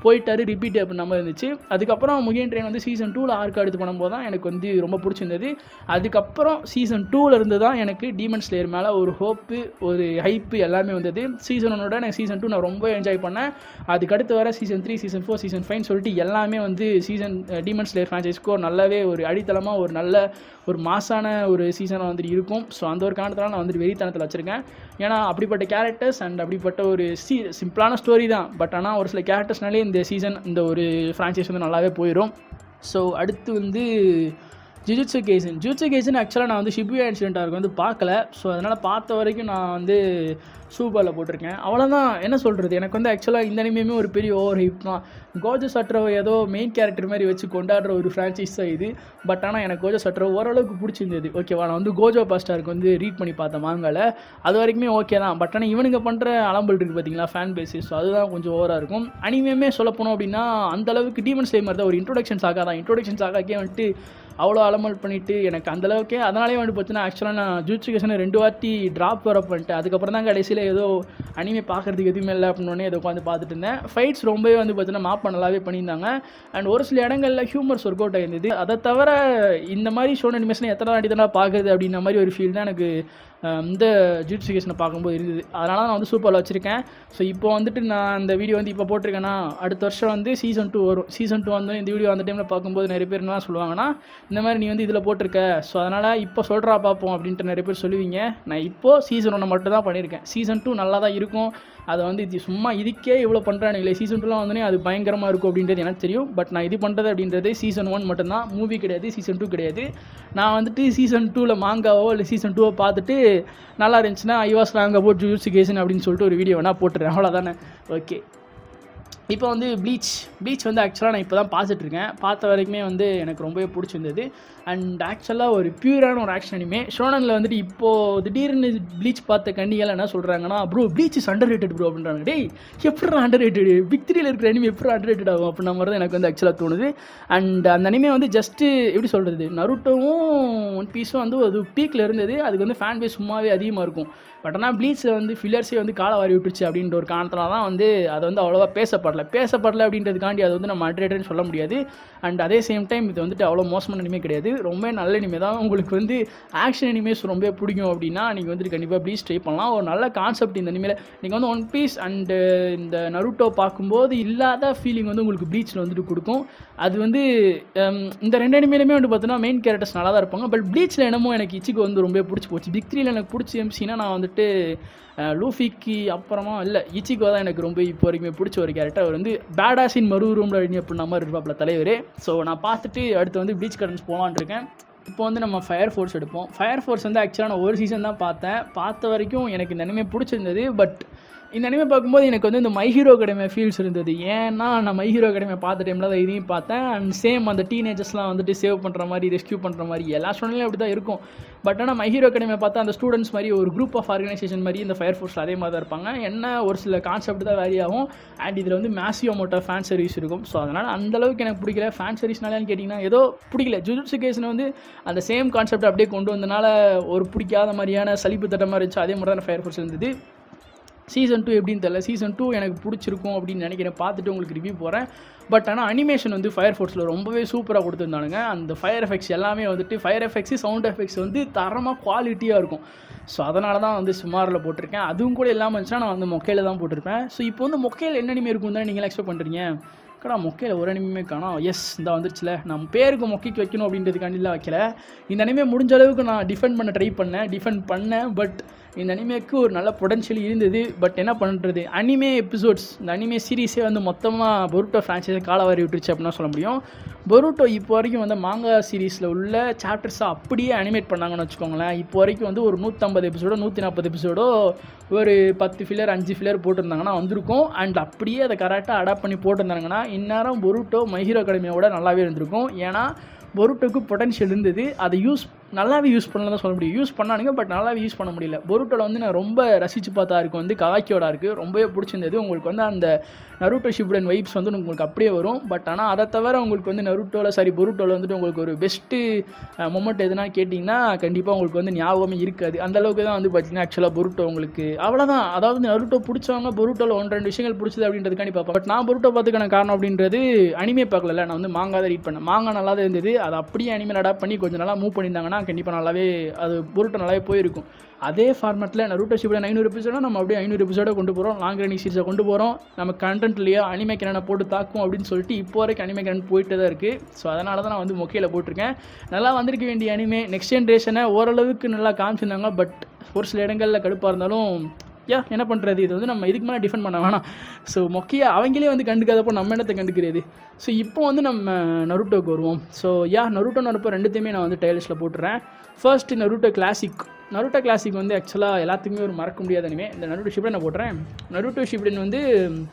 போயிட்டாரு ரிப்பீட் அப்படின்ற மாதிரி இருந்துச்சு அதுக்கப்புறம் முகியன் ட்ரெயின் வந்து சீசன் டூவில் ஆர்க் எடுத்து பண்ணும்போது தான் எனக்கு வந்து ரொம்ப பிடிச்சிருந்தது அதுக்கப்புறம் சீசன் டூவில் இருந்து தான் எனக்கு டீமன் ஸ்லேயர் மேலே ஒரு ஹோப்பு ஒரு ஹைப்பு எல்லாமே வந்தது சீசன் ஒன்னோட எனக்கு சீசன் டூ நான் ரொம்ப என்ஜாய் பண்ணேன் அதுக்கடுத்து வர season three season four season ஃபைவ்னு சொல்லிட்டு எல்லாமே வந்து சீசன் டீமன் ஸ்லேயர் ஃப்ரான்ச்சைஸ்க்கு ஒரு நல்லாவே ஒரு அடித்தளமாக ஒரு நல்ல ஒரு மாசான ஒரு சீசனாக வந்துட்டு இருக்கும் ஸோ அந்த ஒரு காரணத்தில் நான் வந்துட்டு வெறித்தனத்தில் வச்சுருக்கேன் ஏன்னா அப்படிப்பட்ட கேரக்டர்ஸ் அண்ட் அப்படிப்பட்ட ஒரு சி சிம்பிளான ஸ்டோரி தான் பட் ஆனால் ஒரு சில கேரக்டர்ஸ்னாலே இந்த சீசன் இந்த ஒரு ஃப்ரான்ச்சைஸ் வந்து நல்லாவே போயிடும் ஸோ அடுத்து வந்து ஜுஜுட்சு கேசன் ஜுஜுட்சு கேசன் ஆக்சுவலாக நான் வந்து ஷிபுயா இன்சிடென்ட்டாக இருக்கும் வந்து பார்க்கல ஸோ அதனால் பார்த்த வரைக்கும் நான் வந்து சூப்பரில் போட்டிருக்கேன் அவ்வளோதான் என்ன சொல்கிறது எனக்கு வந்து ஆக்சுவலாக இந்த அனிமையுமே ஒரு பெரிய ஓவர் ஹிப் தான் கோஜோ சட்ரோ ஏதோ மெயின் கேரக்டர் மாதிரி வச்சு கொண்டாடுற ஒரு ஃப்ரான்ச்சைஸ் தான் இது பட் ஆனால் எனக்கு கோஜோ சட்ரோ ஓரளவுக்கு பிடிச்சிருந்தது ஓகேவா நான் வந்து கோஜோ பாஸ்டாருக்கு வந்து ரீட் பண்ணி பார்த்தேன் மாங்கால அது வரைக்குமே ஓகே தான் பட் ஆனால் இவனுங்க பண்ணுற அலம்பல் இருக்குது பார்த்தீங்களா ஃபேன் பேஸஸ் ஸோ அதுதான் கொஞ்சம் ஓவராக இருக்கும் அனிமையுமே சொல்ல போனோம் அப்படின்னா அந்த அளவுக்கு டீமன் ஸ்லே மாதிரி தான் ஒரு இன்ட்ரோடக்ஷன் சாகா தான் இன்ட்ரோடக்ஷன் சாகாக்கே வந்துட்டு அவ்வளோ அலமல் பண்ணிவிட்டு எனக்கு அந்த அளவுக்கே அதனாலே வந்து பார்த்தீங்கன்னா ஆக்சுவலாக நான் ஜூச்சுகேஷனை ரெண்டு வாட்டி ட்ராப் வர பண்ணிட்டேன் அதுக்கப்புறம் தான் கடைசியில் ஏதோ அனிமே பார்க்குறதுக்கு எதுவுமே இல்லை அப்படின்னு ஏதோ உட்காந்து பார்த்துட்டு இருந்தேன் ஃபைட்ஸ் ரொம்பவே வந்து பார்த்தீங்கன்னா மாப் நல்லாவே பண்ணியிருந்தாங்க அண்ட் ஒரு சில இடங்களில் ஹியூமர்ஸ் ஒர்க் அவுட் ஆயிருந்தது அதை தவிர இந்த மாதிரி ஷோன் அனிமேஷன் எத்தனை வாட்டி தானே பார்க்குறது அப்படின்ற மாதிரி ஒரு ஃபீல் தான் எனக்கு அஹ், இந்த ஜூட்சிகேஷனை பார்க்கும்போது இருந்தது அதனால நான் வந்து சூப்பரில் வச்சுருக்கேன் ஸோ இப்போ வந்துட்டு நான் இந்த வீடியோ வந்து இப்போ போட்டிருக்கேன்னா அடுத்த வருஷம் வந்து சீசன் டூ வரும் சீசன் டூ வந்து இந்த வீடியோ அந்த டைமில் பார்க்கும்போது நிறைய பேர் என்ன சொல்லுவாங்கன்னா இந்த மாதிரி நீ வந்து இதில் போட்டிருக்க ஸோ அதனால் இப்போ சொல்கிறா பார்ப்போம் அப்படின்ட்டு நிறைய பேர் சொல்லுவீங்க நான் இப்போது சீசன் ஒன்று மட்டும் தான் பண்ணியிருக்கேன் சீசன் டூ நல்லா தான் இருக்கும் அதை வந்து இது சும்மா இதுக்கே இவ்வளோ பண்ணுறானுங்களே சீசன் டூலாம் வந்தோடனே அது பயங்கரமாக இருக்கும் அப்படின்றது எனக்கு தெரியும் பட் நான் இது பண்ணுறது அப்படின்றது சீசன் ஒன் மட்டும்தான் மூவி கிடையாது சீசன் டூ கிடையாது நான் வந்துட்டு சீசன் டூவில் மாங்காவோ இல்லை சீசன் டூவோ பார்த்துட்டு நல்லா இருந்துச்சுன்னா I was wrong about justification அப்படின்னு சொல்லிட்டு ஒரு வீடியோ வேணால் போட்டுறேன் அவ்வளோதானே ஓகே இப்போ வந்து ப்ளீச் ப்ளீச் வந்து ஆக்சுவலாக நான் இப்போ தான் பார்த்துட்டு இருக்கேன் பார்த்த வரைக்குமே வந்து எனக்கு ரொம்பவே பிடிச்சிருந்தது அண்ட் ஆக்சுவலாக ஒரு பியூரான ஒரு ஆக்ஷன் அனிமே ஷோனனில் வந்துட்டு இப்போது திடீர்னு ப்ளீச் பார்த்த கண்ணிகள் என்ன சொல்கிறாங்கன்னா bro Bleach is underrated bro அப்படின்றாங்க டேய் எப்படி அண்டர் ரேட்டடு பிக் த்ரீல இருக்கிற அனிமே எப்படி அண்டர் ரேட்டட் ஆகும் அப்படின்ற மாதிரி தான் எனக்கு வந்து ஆக்சுவலாக தோணுது அண்ட் அந்த அனிமே வந்து ஜஸ்ட்டு எப்படி சொல்கிறது நருட்டோவும் ஒன் பீஸும் வந்து அது பீக்கில் இருந்தது அதுக்கு வந்து ஃபேன் பேஸ் சும்மாவே அதிகமாக இருக்கும் பட் ஆனால் ப்ளீச்சில் வந்து ஃபில்லர்ஸே வந்து காலை வாரி விட்டுருச்சு அப்படின்ற ஒரு காரணத்தினால தான் வந்து அது வந்து அவ்வளோவா பேசப்படல பேசப்படல அப்படின்றதுக்காண்டி அது வந்து நம்ம அட்ரேட்டர்னு சொல்ல முடியாது அண்ட் அதே சேம் டைம் இது வந்துட்டு அவ்வளோ மோசமான இனிமே கிடையாது ரொம்ப நல்ல இனிமே தான் உங்களுக்கு வந்து ஆக்ஷன் இனிமேஸ் ரொம்ப பிடிக்கும் அப்படின்னா நீங்கள் வந்துட்டு கண்டிப்பாக ப்ளீஸ் ட்ரை பண்ணலாம் ஒரு நல்ல கான்செப்ட் இந்த இனிமேல் நீங்கள் வந்து ஒன் பீஸ் அண்டு இந்த நருட்டோ பார்க்கும்போது இல்லாத ஃபீலிங் வந்து உங்களுக்கு ப்ளீச்சில் வந்துட்டு கொடுக்கும் அது வந்து ஹம், இந்த ரெண்டு அனிமேலுமே வந்து பார்த்தீங்கன்னா மெயின் கேரக்டர்ஸ் நல்லா தான் இருப்பாங்க பட் ப்ளீச்சில் என்னமோ எனக்கு இச்சிக்கு வந்து ரொம்ப பிடிச்சி போச்சு பிக் த்ரீல எனக்கு பிடிச்ச எம்சினா நான் வந்துட்டு அஹ், லூஃபிக்கு அப்புறமா இல்லை இச்சிகோ தான் எனக்கு ரொம்ப இப்போ வரைக்குமே பிடிச்ச ஒரு கேரக்டர் அவர் வந்து பேடாஸின் மறு ரூமில் அழி அப்படின்ற மாதிரி இருப்பாப்ல தலைவர் ஸோ நான் பார்த்துட்டு அடுத்து வந்து ப்ளீச் கரன்ஸ் போகலான்னு இருக்கேன் இப்போ வந்து நம்ம ஃபயர் ஃபோர்ஸ் எடுப்போம் ஃபயர் ஃபோர்ஸ் வந்து ஆக்சுவலாக நான் ஒரு சீசன் தான் பார்த்தேன் பார்த்த வரைக்கும் எனக்கு இந்த அனிமே பிடிச்சிருந்தது பட் இந்த அனிமே பார்க்கும்போது எனக்கு வந்து இந்த மை ஹீரோ அகாடமி ஃபீல்ஸ் இருந்தது ஏன்னா நான் மை ஹீரோ அகாடமி பார்த்த டைமில் தான் இதையும் பார்த்தேன் அண்ட் சேம் அந்த டீனேஜர்ஸ்லாம் வந்துட்டு சேவ் பண்ணுற மாதிரி ரெஸ்க்யூ பண்ணுற மாதிரி எல்லா ஸ்டூடெண்ட்லையும் அப்படி தான் இருக்கும் பட் ஆனால் மை ஹீரோ அகாடமியை பார்த்தா அந்த ஸ்டூடெண்ட்ஸ் மாதிரி ஒரு குரூப் ஆஃப் ஆர்கனைசேஷன் மாதிரி இந்த ஃபயர் ஃபோர்ஸில் அதே மாதிரி தான் இருப்பாங்க என்ன ஒரு சில கான்செப்ட் தான் வேரி ஆகும் அண்ட் இதில் வந்து massive amount of fan service இருக்கும் ஸோ அதனால் அந்த அளவுக்கு எனக்கு பிடிக்கல ஃபேன் சர்வீஸ்னாலேன்னு கேட்டிங்கன்னா ஏதோ பிடிக்கல ஜுஜுட்சு கேஸ்னு வந்து அந்த சேம் கான்செப்ட் அப்படியே கொண்டு வந்தனால ஒரு பிடிக்காத மாதிரியான சலிப்பு தட்ட மாதிரி இருந்துச்சு அதே மாதிரி தான் ஃபயர் ஃபோர்ஸ் இருந்தது சீசன் டூ எப்படின்னு தெரியல சீசன் டூ எனக்கு பிடிச்சிருக்கும் அப்படின்னு நினைக்கிறேன் பார்த்துட்டு உங்களுக்கு ரிவ்யூ போகிறேன் பட் ஆனால் அனிமேஷன் வந்து ஃபயர் ஃபோர்ஸில் ரொம்பவே சூப்பராக கொடுத்துருந்தானுங்க அந்த ஃபயர் எஃபெக்ட்ஸ் எல்லாமே வந்துட்டு ஃபயர் எஃபெக்ட்ஸு சவுண்ட் எஃபெக்ட்ஸ் வந்து தரமாக குவாலிட்டியாக இருக்கும் ஸோ அதனால தான் வந்து சுமாரில் போட்டிருக்கேன் அதுவும் கூட இல்லாமல் இருந்துச்சுன்னா நான் வந்து மொக்கையில் தான் போட்டிருப்பேன் ஸோ இப்போ வந்து மொக்கையில் என்ன அனிமே இருக்கும் தான் நீங்கள் எக்ஸ்பெக்ட் பண்ணுறீங்க கடா மொக்கையில் ஒரு அனிமே காணோம் எஸ் இந்த வந்துருச்சுல நம்ம பேருக்கு மொக்கைக்கு வைக்கணும் அப்படின்றதுக்காண்டிலாம் வைக்கல இந்த அனிமே முடிஞ்ச அளவுக்கு நான் டிஃபெண்ட் பண்ண ட்ரை பண்ணேன் டிஃபெண்ட் பண்ணேன் பட் இந்த அனிமேக்கு ஒரு நல்ல பொட்டன்ஷியல் இருந்தது பட் என்ன பண்ணுறது அனிமே எபிசோட்ஸ் இந்த அனிமே சீரீஸே வந்து மொத்தமாக பொருட்டோ ஃப்ரான்ச்சைஸை காலவாரி விட்டுருச்சு அப்படின்னு சொல்ல முடியும் பொருட்டோ இப்போ வரைக்கும் வந்து மாங்கா சீரீஸில் உள்ள சாப்டர்ஸை அப்படியே அனிமேட் பண்ணாங்கன்னு வச்சுக்கோங்களேன் இப்போ வரைக்கும் வந்து ஒரு நூற்றம்பது எபிசோடோ நூற்றி நாற்பது எபிசோடோ ஒரு பத்து ஃபில்லர் அஞ்சு ஃபில்லர் போட்டிருந்தாங்கன்னா வந்திருக்கும் அண்ட் அப்படியே அதை கரெக்டாக அடாப்ட் பண்ணி போட்டிருந்தாங்கன்னா இந்நேரம் பொருட்டோ மைஹீரோ அகாடமியோட நல்லாவே இருந்திருக்கும் ஏன்னா பொருட்டோக்கு பொட்டன்ஷியல் இருந்தது அதை யூஸ் நல்லாவே யூஸ் பண்ணலாம் தான் சொல்ல முடியும் யூஸ் பண்ணானுங்க பட் நல்லாவே யூஸ் பண்ண முடியல பொருட்டோட வந்து நான் ரொம்ப ரசித்து பார்த்தா இருக்கு வந்து கவாக்கியோட இருக்குது ரொம்பவே பிடிச்சிருந்தது உங்களுக்கு வந்து அந்த நருட்டோ ஷிப்டன் வைப்ஸ் வந்து உங்களுக்கு அப்படியே வரும் பட் ஆனால் அதை தவிர உங்களுக்கு வந்து நருட்டோவில் சாரி பொருட்டோவில் வந்துட்டு உங்களுக்கு ஒரு பெஸ்ட்டு மொமெண்ட் எதுனா கேட்டிங்கன்னா கண்டிப்பாக உங்களுக்கு வந்து ஞாபகமே இருக்காது அந்த அளவுக்கு தான் வந்து பார்த்தீங்கன்னா ஆக்சுவலாக பொருட்டோ உங்களுக்கு அவ்வளோதான் அதாவது நருட்டோ பிடிச்சவங்க பொருட்டோவில் ஒன்று ரெண்டு விஷயங்கள் பிடிச்சது அப்படின்றதுக்காண்டி பார்ப்பேன் பட் நான் பொருட்டோ பார்த்துக்கான காரணம் அப்படின்றது அனிமே பார்க்கல நான் வந்து மாங்கா தான் ரீட் பண்ணேன் மாங்கா நல்லா தான் இருந்தது அதை அப்படியே அனிமே அடாப்ட் பண்ணி கொஞ்சம் நல்லா மூவ் பண்ணியிருந்தாங்கன்னா கண்டிப்பாக நல்லாவே அது பொருட்டோ நல்லாவே போயிருக்கும் அதே ஃபார்மேட்டில் நருட்டோ ஷிப்டன் ஐநூறு எபிசோட நம்ம அப்படியே ஐநூறு எபிசோட கொண்டு போகிறோம் லாங் ரன்னிங் சீரிஸை கொண்டு போகிறோம் நம்ம கண்டென்ட்லேயே அனிமே கிரணை போட்டு தாக்கும் அப்படின்னு சொல்லிட்டு இப்போ வரைக்கும் அனிமே கிரண் போயிட்டு தான் இருக்குது ஸோ அதனால தான் நான் வந்து மொக்கையில் போட்டிருக்கேன் நல்லா வந்திருக்க வேண்டிய அனிமே நெக்ஸ்ட் ஜென்ரேஷனை ஓரளவுக்கு நல்லா காமிச்சிருந்தாங்க பட் ஒரு சில இடங்களில் கடுப்பாக இருந்தாலும் யா என்ன பண்ணுறது இது வந்து நம்ம இதுக்கு மேலே டிஃபெண்ட் பண்ண வேணாம் ஸோ மொக்கையா அவங்களே வந்து கண்டுக்காதப்போ நம்ம என்னத்தை கண்டுக்கிறது ஸோ இப்போ வந்து நம்ம நருட்டோக்கு வருவோம் ஸோ யா நருட்டோ நருப்போ ரெண்டுத்தையுமே நான் வந்து டைலிஸ்ட்டில் போட்டுறேன் first Naruto classic Naruto classic வந்து ஆக்சுவலாக எல்லாத்துக்குமே ஒரு மறக்க முடியாத இனிமே இந்த நருட்டோ ஷிப்டன் நான் போட்டுறேன் நருட்டோ ஷிப்டன் வந்து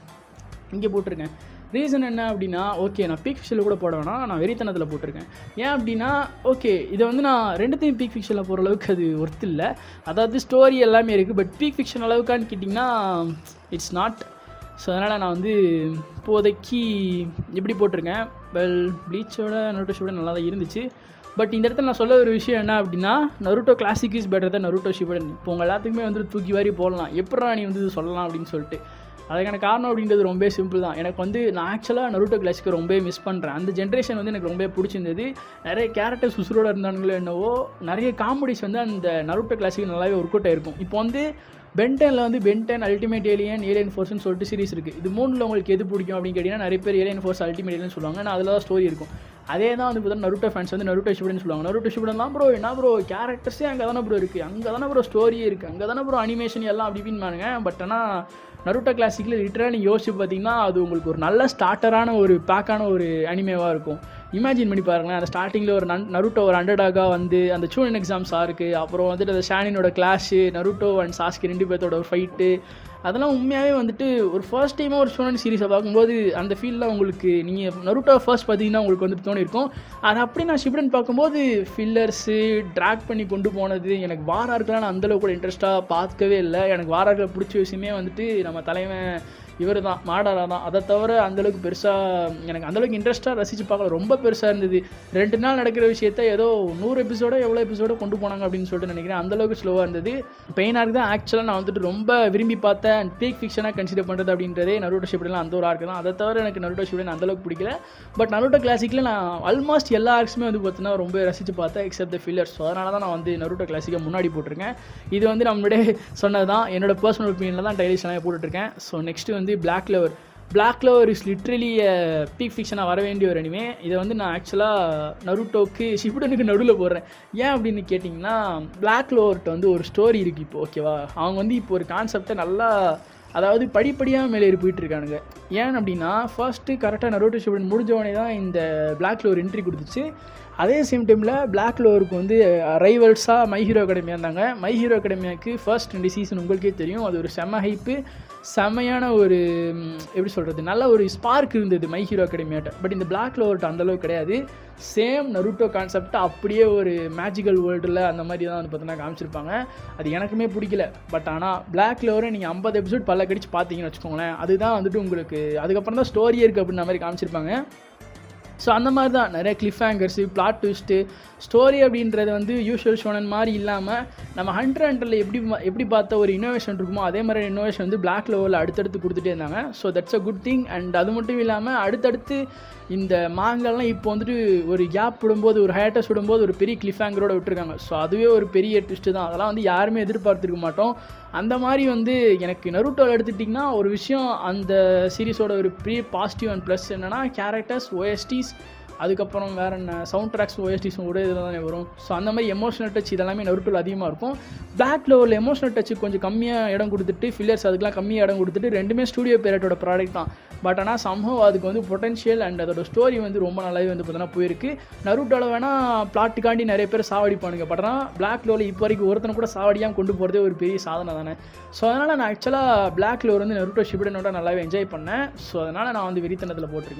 இங்கே போட்டிருக்கேன் ரீசன் என்ன அப்படின்னா ஓகே நான் பீக் ஃபிஷில் கூட போட வேணாம் நான் வெறித்தனத்தில் போட்டிருக்கேன் ஏன் அப்படின்னா ஓகே இதை வந்து நான் ரெண்டுத்தையும் பீக் ஃபிக்ஷனில் போகிற அளவுக்கு அது ஒர்த் இல்லை அதாவது ஸ்டோரி எல்லாமே இருக்குது பட் பீக் ஃபிக்ஷன் அளவுக்கான்னு கேட்டிங்கன்னா இட்ஸ் நாட் ஸோ அதனால் நான் வந்து இப்போதைக்கு எப்படி போட்டிருக்கேன் வெல் ப்ளீச்சோட நருட்டோ ஷிப்டன் நல்லா தான் இருந்துச்சு பட் இந்த இடத்துல நான் சொல்ல ஒரு விஷயம் என்ன அப்படின்னா நருட்டோ கிளாசிக் இஸ் பெட்டர் தான் நருட்டோ ஷிபடன் இப்போ உங்கள் எல்லாத்துக்குமே வந்து தூக்கி வாரி போடலாம் எப்படா நீ வந்து இது சொல்லலாம் அப்படின்னு சொல்லிட்டு அதுக்கான காரணம் அப்படின்றது ரொம்ப சிம்பிள் தான் எனக்கு வந்து நான் ஆக்சுவலாக நருட்டோ கிளாசிக்கை ரொம்பவே மிஸ் பண்ணுறேன் அந்த ஜென்ரேஷன் வந்து எனக்கு ரொம்ப பிடிச்சிருந்தது நிறைய கேரக்டர்ஸ் உசுரோட இருந்தானுங்களோ என்னவோ நிறைய காமெடிஸ் வந்து அந்த நருட்டோ கிளாசிக் நல்லாவே ஒர்க் அவுட் ஆயிருக்கும் இப்போ வந்து பென்டனில் வந்து பென்டன் அல்டிமேட் ஏலியன் ஏலியன் ஃபோர்ஸ்னு சொல்லிட்டு சீரிஸ் இருக்குது இது மூணில் உங்களுக்கு எது பிடிக்கும் அப்படின்னு கேட்டிங்கன்னா நிறைய பேர் ஏலியன் ஃபோர்ஸ் அல்டிமேட் ஏலியன் சொல்லுவாங்க ஆனால் அதில் தான் ஸ்டோரி இருக்கும் அதே தான் வந்து பார்த்தா நருட்டோ ஃபேன்ஸ் வந்து நருட்டோ ஷிபடன் சொல்லுவாங்க நருட்டோ ஷிபடன் தான் ப்ரோ என்ன ப்ரோ கேரக்டர்ஸே அங்கே தானே ப்ரோ இருக்குது அங்கே தானே ப்ரோ ஸ்டோரியே இருக்குது அங்கே தானே ப்ரோ அனிமேஷன் எல்லாம் அப்படி இப்படின்னு பட் ஆனால் நருட்டோ கிளாசிக்கில் லிட்டராக நீங்கள் யோசிச்சு பார்த்தீங்கன்னா அது உங்களுக்கு ஒரு நல்ல ஸ்டார்டரான ஒரு பேக்கான ஒரு அனிமேவாக இருக்கும் இமேஜின் பண்ணி பாருங்களேன் அந்த ஸ்டார்டிங்கில் ஒரு நன் நருட்டோ ஒரு அண்டர்டாக வந்து அந்த சூனன் எக்ஸாம்ஸ் இருக்குது அப்புறம் வந்துட்டு அந்த ஷானினோட கிளாஷு நருட்டோ அண்ட் சாஸ்கி ரெண்டு பேர்த்தோட ஒரு ஃபைட்டு அதெல்லாம் உண்மையாகவே வந்துட்டு ஒரு ஃபர்ஸ்ட் டைமாக ஒரு ஷோனன் சீரிஸை பார்க்கும்போது அந்த ஃபீல்டில் உங்களுக்கு நீங்கள் நருட்டோ ஃபர்ஸ்ட் பார்த்தீங்கன்னா உங்களுக்கு வந்து தோணிருக்கும் அது அப்படி நான் ஷிப்டன் பார்க்கும்போது ஃபில்லர்ஸு ட்ராக் பண்ணி கொண்டு போனது எனக்கு வாராருக்கெல்லாம் நான் அந்தளவுக்கு கூட இன்ட்ரெஸ்ட்டாக பார்க்கவே இல்லை எனக்கு வாரார்களை பிடிச்ச விஷயமே வந்துட்டு நம்ம தலைவன் இவர் தான் மாடாரா தான் அதை தவிர அந்தளவுக்கு பெருசாக எனக்கு அந்தளவுக்கு இன்ட்ரெஸ்ட்டாக ரசித்து பார்க்கல ரொம்ப பெருசாக இருந்தது ரெண்டு நாள் நடக்கிற விஷயத்த ஏதோ நூறு எபிசோடோ எவ்வளோ எபிசோடோ கொண்டு போனாங்க அப்படின்னு சொல்லிட்டு நினைக்கிறேன் அந்தளவுக்கு ஸ்லோவாக இருந்தது பெயினாக தான் ஆக்சுவலாக நான் வந்துட்டு ரொம்ப விரும்பி பார்த்தேன் அண்ட் பீக் ஃபிக்ஷனாக கன்சிடர் பண்ணுறது அப்படின்றதே நருட்டோ ஷிப்டெலாம் அந்த ஒரு ஆர்க்கு தான் அதை தவிர எனக்கு நருட்டோ ஷிப்டன் அந்தளவுக்கு பிடிக்கல பட் நருட்டோ கிளாசிக்கில் நான் ஆல்மோஸ்ட் எல்லா ஆர்க்ஸுமே வந்து பார்த்தீங்கன்னா ரொம்ப ரசித்து பார்த்தேன் எக்ஸப்ட் த ஃபில்லர்ஸ் ஸோ அதனால தான் நான் வந்து நருட்டோ கிளாசிக்கை முன்னாடி போட்டிருக்கேன் இது வந்து நம்மளுடைய சொன்னது தான் என்னோட பர்சனல் ஒப்பீனியனில் தான் டைலிஸ் நான் போட்டுட்ருக்கேன் ஸோ நெக்ஸ்ட்டு வந்து Black Clover Black Clover is literally peak ஃபிக்ஷனாக வர வேண்டிய ஒரு அனிமே இதை வந்து நான் ஆக்சுவலாக நருட்டோக்கு ஷிபுடனுக்கு நடுவில் போடுறேன் ஏன் அப்படின்னு கேட்டிங்கன்னா பிளாக் லவர்கிட்ட வந்து ஒரு ஸ்டோரி இருக்குது இப்போ ஓகேவா அவங்க வந்து இப்போ ஒரு கான்செப்டை நல்லா அதாவது படிப்படியாக மேலே போயிட்டு இருக்கானுங்க ஏன் அப்படின்னா ஃபர்ஸ்ட்டு கரெக்டாக நரோட்டோ ஷிபுடன் முடிஞ்சவனே தான் இந்த பிளாக் லவர் என்ட்ரி கொடுத்துச்சு அதே சேம் டைமில் பிளாக் லோருக்கு வந்து ரைவல்ஸாக மை ஹீரோ அகாடமியாக இருந்தாங்க மை ஹீரோ அகாடமியாவுக்கு ஃபர்ஸ்ட் ரெண்டு சீசன் உங்களுக்கே தெரியும் அது ஒரு செம்ம ஹைப்பு செம்மையான ஒரு ம், எப்படி சொல்கிறது நல்ல ஒரு ஸ்பார்க் இருந்தது மை ஹீரோ அகாடமியாட்ட பட் இந்த பிளாக் லோவர்ட்ட அந்தளவுக்கு கிடையாது சேம் நருட்டோ கான்செப்டை அப்படியே ஒரு மேஜிக்கல் வேர்ல்டில் அந்த மாதிரி தான் வந்து பார்த்தீங்கன்னா காமிச்சிருப்பாங்க அது எனக்குமே பிடிக்கல பட் ஆனால் பிளாக் லோவரை நீங்கள் ஐம்பது எபிசோட் பல்ல கடிச்சு பார்த்தீங்கன்னு வச்சுக்கோங்களேன் அதுதான் வந்துட்டு உங்களுக்கு அதுக்கப்புறம் தான் ஸ்டோரியே இருக்குது அப்படின்ற மாதிரி காமிச்சிருப்பாங்க ஸோ அந்த மாதிரி தான் நிறைய cliffhangers plot twist story அப்படின்றது வந்து யூஷுவல் ஷோனன் மாதிரி இல்லாமல் நம்ம ஹண்ட்ரட் ஹண்ட்ரடில் எப்படி ம- எப்படி பார்த்த ஒரு இன்னோவேஷன் இருக்குமோ அதே மாதிரி இன்னோவேஷன் வந்து பிளாக் லெவலில் அடுத்தடுத்து கொடுத்துட்டே இருந்தாங்க so that's a good thing and அது மட்டும் இல்லாமல் அடுத்தடுத்து இந்த மாங்கல்லாம் இப்போ வந்துட்டு ஒரு கேப் விடும்போது ஒரு ஹேட்டஸ் விடும்போது ஒரு பெரிய கிளிஃப் ஹேங்கரோட விட்டுருக்காங்க ஸோ அதுவே ஒரு பெரிய ட்விஸ்ட்டு தான் அதெல்லாம் வந்து யாருமே எதிர்பார்த்துருக்க மாட்டோம் அந்த மாதிரி வந்து எனக்கு நருட்டோவில் எடுத்துட்டிங்கன்னா ஒரு விஷயம் அந்த சீரிஸோட ஒரு பெரிய பாசிட்டிவ் அண்ட் ப்ளஸ் என்னென்னா கேரக்டர்ஸ் ஓஎஸ்டிஸ் அதுக்கப்புறம் வேறு என்ன சவுண்ட் ட்ராக்ஸ் ஓஎஸ்டிஸும் கூட இதில் தானே வரும் ஸோ அந்த மாதிரி எமோஷனல் டச் இதெல்லாமே நருட்டோவில் அதிகமாக இருக்கும் பேக் லெவலில் எமோஷனல் டச்சு கொஞ்சம் கம்மியாக இடம் கொடுத்துட்டு ஃபில்லர்ஸ் அதுக்கெலாம் கம்மியாக இடம் கொடுத்துட்டு ரெண்டுமே ஸ்டூடியோ பேரட்டோட ப்ராடக்ட் தான் பட் ஆனால் சம்பவம் அதுக்கு வந்து பொட்டன்ஷியல் அண்ட் அதோட ஸ்டோரி வந்து ரொம்ப நல்லாவே வந்து பார்த்தீங்கன்னா போயிருக்கு நருட்டோவில் வேணால் பிளாட்டுக்காண்டி நிறைய பேர் சாவடிப்பானுங்க பட் ஆனால் பிளாக் லோவில் இப்போ வரைக்கும் ஒருத்தனை கூட சாவடியாமல் கொண்டு போகிறதே ஒரு பெரிய சாதனை தானே ஸோ அதனால் நான் ஆக்சுவலாக பிளாக் லோர் வந்து நருட்டோ ஷிபிடனோட நல்லாவே என்ஜாய் பண்ணேன் ஸோ அதனால் நான் வந்து வெறித்தனத்தில் போட்டிருக்கேன்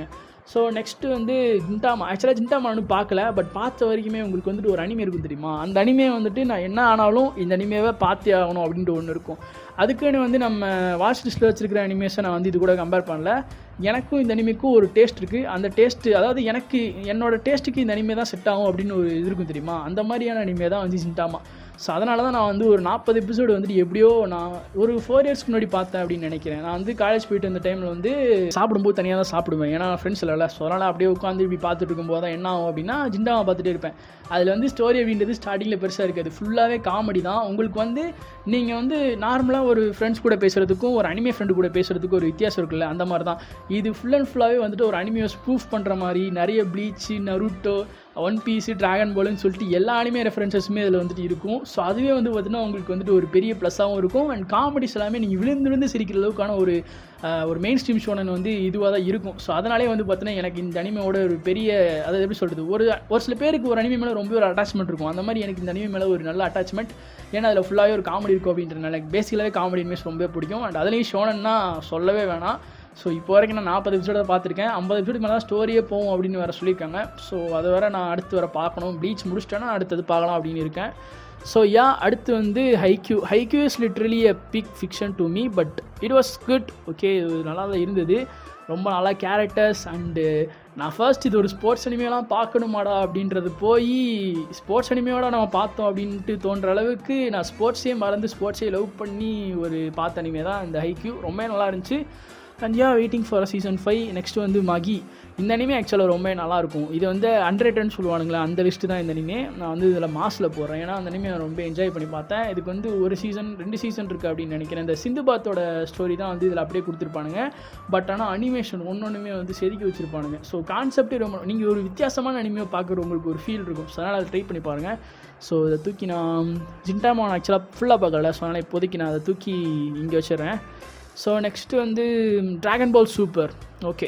ஸோ நெக்ஸ்ட்டு வந்து ஜின்டாமா ஆக்சுவலாக ஜின்டாமா நான் பார்க்கல பட் பார்த்த வரைக்குமே உங்களுக்கு வந்துட்டு ஒரு அனிமே இருக்கும் தெரியுமா அந்த அனிமே வந்துட்டு நான் என்ன ஆனாலும் இந்த அனிமேவை பார்த்தே ஆகணும் அப்படின்ட்டு ஒன்று இருக்கும் அதுக்குன்னு வந்து நம்ம வாட்ச் லிஸ்ட்டில் வச்சிருக்கிற அனிமேஷன் நான் வந்து இது கூட கம்பேர் பண்ணல எனக்கும் இந்த அனிமேக்கும் ஒரு டேஸ்ட் இருக்குது அந்த டேஸ்ட்டு அதாவது எனக்கு என்னோட டேஸ்ட்டுக்கு இந்த அனிமே தான் செட் ஆகும் அப்படின்னு ஒரு இது இருக்கும் தெரியுமா அந்த மாதிரியான அனிமே தான் வந்து ஜின்டாமா ஸோ அதனால தான் நான் வந்து ஒரு நாற்பது எபிசோடு வந்துட்டு எப்படியோ நான் ஒரு ஃபோர் இயர்ஸ்க்கு முன்னாடி பார்த்தேன் அப்படின்னு நினைக்கிறேன் நான் வந்து காலேஜ் போயிட்டு அந்த டைமில் வந்து சாப்பிடும்போது தனியாக தான் சாப்பிடுவேன் ஏன்னா ஃப்ரெண்ட்ஸ் இல்லைல்ல ஸோ அதனால் அப்படியே உட்காந்து இப்படி பார்த்துட்டு இருக்கும்போது தான் என்ன ஆகும் அப்படின்னா ஜிண்டாவை பார்த்துட்டே இருப்பேன் அதில் வந்து ஸ்டோரி அப்படின்றது ஸ்டார்டிங்கில் பெருசாக இருக்காது ஃபுல்லாகவே காமெடி தான் உங்களுக்கு வந்து நீங்கள் வந்து நார்மலாக ஒரு ஃப்ரெண்ட்ஸ் கூட பேசுகிறதுக்கும் ஒரு அனிமே ஃப்ரெண்டு கூட பேசுகிறதுக்கும் ஒரு வித்தியாசம் இருக்குல்ல அந்த மாதிரி தான் இது ஃபுல் அண்ட் ஃபுல்லாகவே வந்துட்டு ஒரு அனிமையை ப்ரூஃப் பண்ணுற மாதிரி நிறைய Bleach Naruto One Piece Dragon பால்னு சொல்லிட்டு எல்லா அனிமே ரெஃபரன்சஸுமே இதில் வந்துட்டு இருக்கும் ஸோ அதுவே வந்து பார்த்தீங்கன்னா உங்களுக்கு வந்துட்டு ஒரு பெரிய ப்ளஸ்ஸாகவும் இருக்கும் அண்ட் காமெடிஸ் எல்லாமே நீங்கள் விழுந்து விழுந்து சிரிக்கிற அளவுக்கான ஒரு அஹ், ஒரு மெயின் ஸ்ட்ரீம் ஷோனன் வந்து இதுவாக தான் இருக்கும் ஸோ அதனாலே வந்து பார்த்தீங்கன்னா எனக்கு இந்த அனிமையோட ஒரு பெரிய அதாவது எப்படி சொல்கிறது ஒரு ஒரு சில பேருக்கு ஒரு அனிமே மேலே ரொம்ப ஒரு அட்டாச்மெண்ட் இருக்கும் அந்த மாதிரி எனக்கு இந்த அனிமே மேலே ஒரு நல்ல அட்டாச்மெண்ட் ஏன்னா அதில் ஃபுல்லாகவே ஒரு காமெடி இருக்கும் அப்படின்றனால எனக்கு பேசிக்கலாகவே காமெடி இனிமேஸ் ரொம்ப பிடிக்கும் அண்ட் அதுலேயும் ஷோனன்னா சொல்லவே வேணாம் ஸோ இப்போ வரைக்கும் நான் நாற்பது எபிசோட பார்த்துருக்கேன் ஐம்பது எபிசோடு மேலே தான் ஸ்டோரியே போகும் அப்படின்னு வேறு சொல்லியிருக்காங்க ஸோ அதை வேற நான் அடுத்து வர பார்க்கணும் ப்ளீச் முடிச்சிட்டேன்னா அடுத்தது பார்க்கலாம் அப்படின்னு இருக்கேன் ஸோ யா அடுத்து வந்து Haikyuu Haikyuu is literally a big fiction to me but it was good okay இது நல்லா தான் இருந்தது ரொம்ப நல்லா கேரக்டர்ஸ் அண்டு நான் ஃபர்ஸ்ட் இது ஒரு ஸ்போர்ட்ஸ் அனிமையெல்லாம் பார்க்கணுமாடா அப்படின்றது போய் ஸ்போர்ட்ஸ் அனிமையோட நம்ம பார்த்தோம் அப்படின்ட்டு தோன்ற அளவுக்கு நான் ஸ்போர்ட்ஸே மறந்து ஸ்போர்ட்ஸே லவ் பண்ணி ஒரு பார்த்த அனிமே தான் இந்த ஹைக்யூ ரொம்ப நல்லா இருந்துச்சு and yeah waiting for season five next வந்து மகி இந்த அனிமே ஆக்சுவலாக ரொம்ப நல்லாயிருக்கும் இது வந்து அண்ட்ரேட்டட்னு சொல்லுவானுங்களே அந்த லிஸ்ட்டு தான் இந்த அனிமே நான் வந்து இதில் மாஸில் போடுறேன் ஏன்னா அந்த அனிமே நான் ரொம்ப என்ஜாய் பண்ணி பார்த்தேன் இதுக்கு வந்து ஒரு சீசன் ரெண்டு சீசன் இருக்குது அப்படின்னு நினைக்கிறேன் இந்த சிந்துபாத்தோட ஸ்டோரி தான் வந்து இதில் அப்படியே கொடுத்துருப்பானுங்க பட் ஆனால் அனிமேஷன் ஒன்று ஒன்றுமே வந்து செதுக்கி வச்சுருப்பானுங்க ஸோ கான்செப்டே ரொம்ப நீங்கள் ஒரு வித்தியாசமான அனிமே பார்க்குற உங்களுக்கு ஒரு ஃபீல் இருக்கும் ஸோ அதனால் அதை ட்ரை பண்ணி பாருங்கள் ஸோ இதை தூக்கி நான் ஜின்டாமான் ஆக்சுவலாக ஃபுல்லாக பார்க்கல ஸோ அதனால் இப்போதைக்கு நான் அதை தூக்கி இங்கே வச்சிடுறேன் ஸோ நெக்ஸ்ட்டு வந்து Dragon Ball Super okay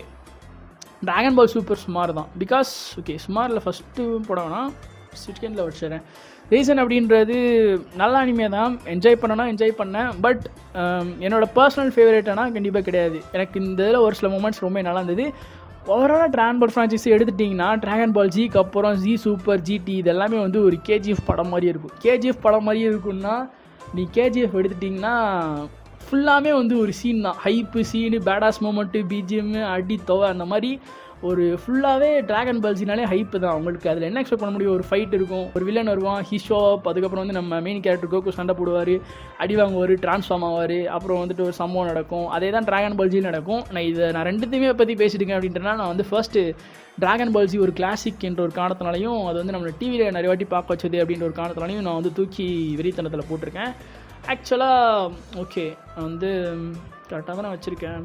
Dragon Ball Super சுமார் தான் பிகாஸ் ஓகே சுமாரில் ஃபஸ்ட்டு போட வேணாம் செகண்டில் வச்சிடுறேன் ரீசன் அப்படின்றது நல்ல அனிமே தான் என்ஜாய் பண்ணனா என்ஜாய் பண்ணேன் பட் என்னோட பர்சனல் ஃபேவரேட்டானா கண்டிப்பாக கிடையாது எனக்கு இந்த இதில் ஒரு சில மூமெண்ட்ஸ் ரொம்ப நல்லா இருந்தது ஓவராலாக ட்ராகன் பால் ஃப்ரான்ச்சைஸி எடுத்துட்டிங்கன்னா ட்ராகன் பால் ஜிக்கு அப்புறம் ஜி சூப்பர் ஜிடி இது எல்லாமே வந்து ஒரு கேஜிஎஃப் படம் மாதிரியே இருக்கும் கேஜிஎஃப் படம் மாதிரியே இருக்கும்னா நீ கேஜிஎஃப் எடுத்துட்டிங்கன்னா ஃபுல்லாமே வந்து ஒரு சீன் தான் hype scene badass moment BGM அடி தொவை அந்த மாதிரி ஒரு ஃபுல்லாகவே ட்ராகன் பால்ஸினாலே ஹைப்பு தான் உங்களுக்கு அதில் என்ன எக்ஸ்பெக்ட் பண்ண முடியும் ஒரு ஃபைட் இருக்கும் ஒரு வில்லன் வருவான் ஹிஷோ அப் அதுக்கப்புறம் வந்து நம்ம மெயின் கேரக்டர் கோகு சண்டை போடுவார் அடி வாங்குவார் ட்ரான்ஸ்ஃபார்ம் ஆவார் அப்புறம் வந்துட்டு ஒரு சம்பவம் நடக்கும் அதே தான் ட்ராகன் பால்ஜி நடக்கும் நான் இதை நான் ரெண்டுத்தையுமே பற்றி பேசிட்டு இருக்கேன் அப்படின்றனா நான் வந்து ஃபர்ஸ்ட்டு ட்ராகன் பால்ஜி ஒரு கிளாசிக் என்ற ஒரு காரணத்தினாலையும் அது வந்து நம்ம டிவியில் நிறைய வாட்டி பார்க்க வச்சது அப்படின்ற ஒரு காரணத்தினாலையும் நான் வந்து தூக்கி வெறித்தனத்தில் போட்டிருக்கேன் ஆக்சுவலாக ஓகே நான் வந்து கரெக்டாக தான் நான் வச்சுருக்கேன்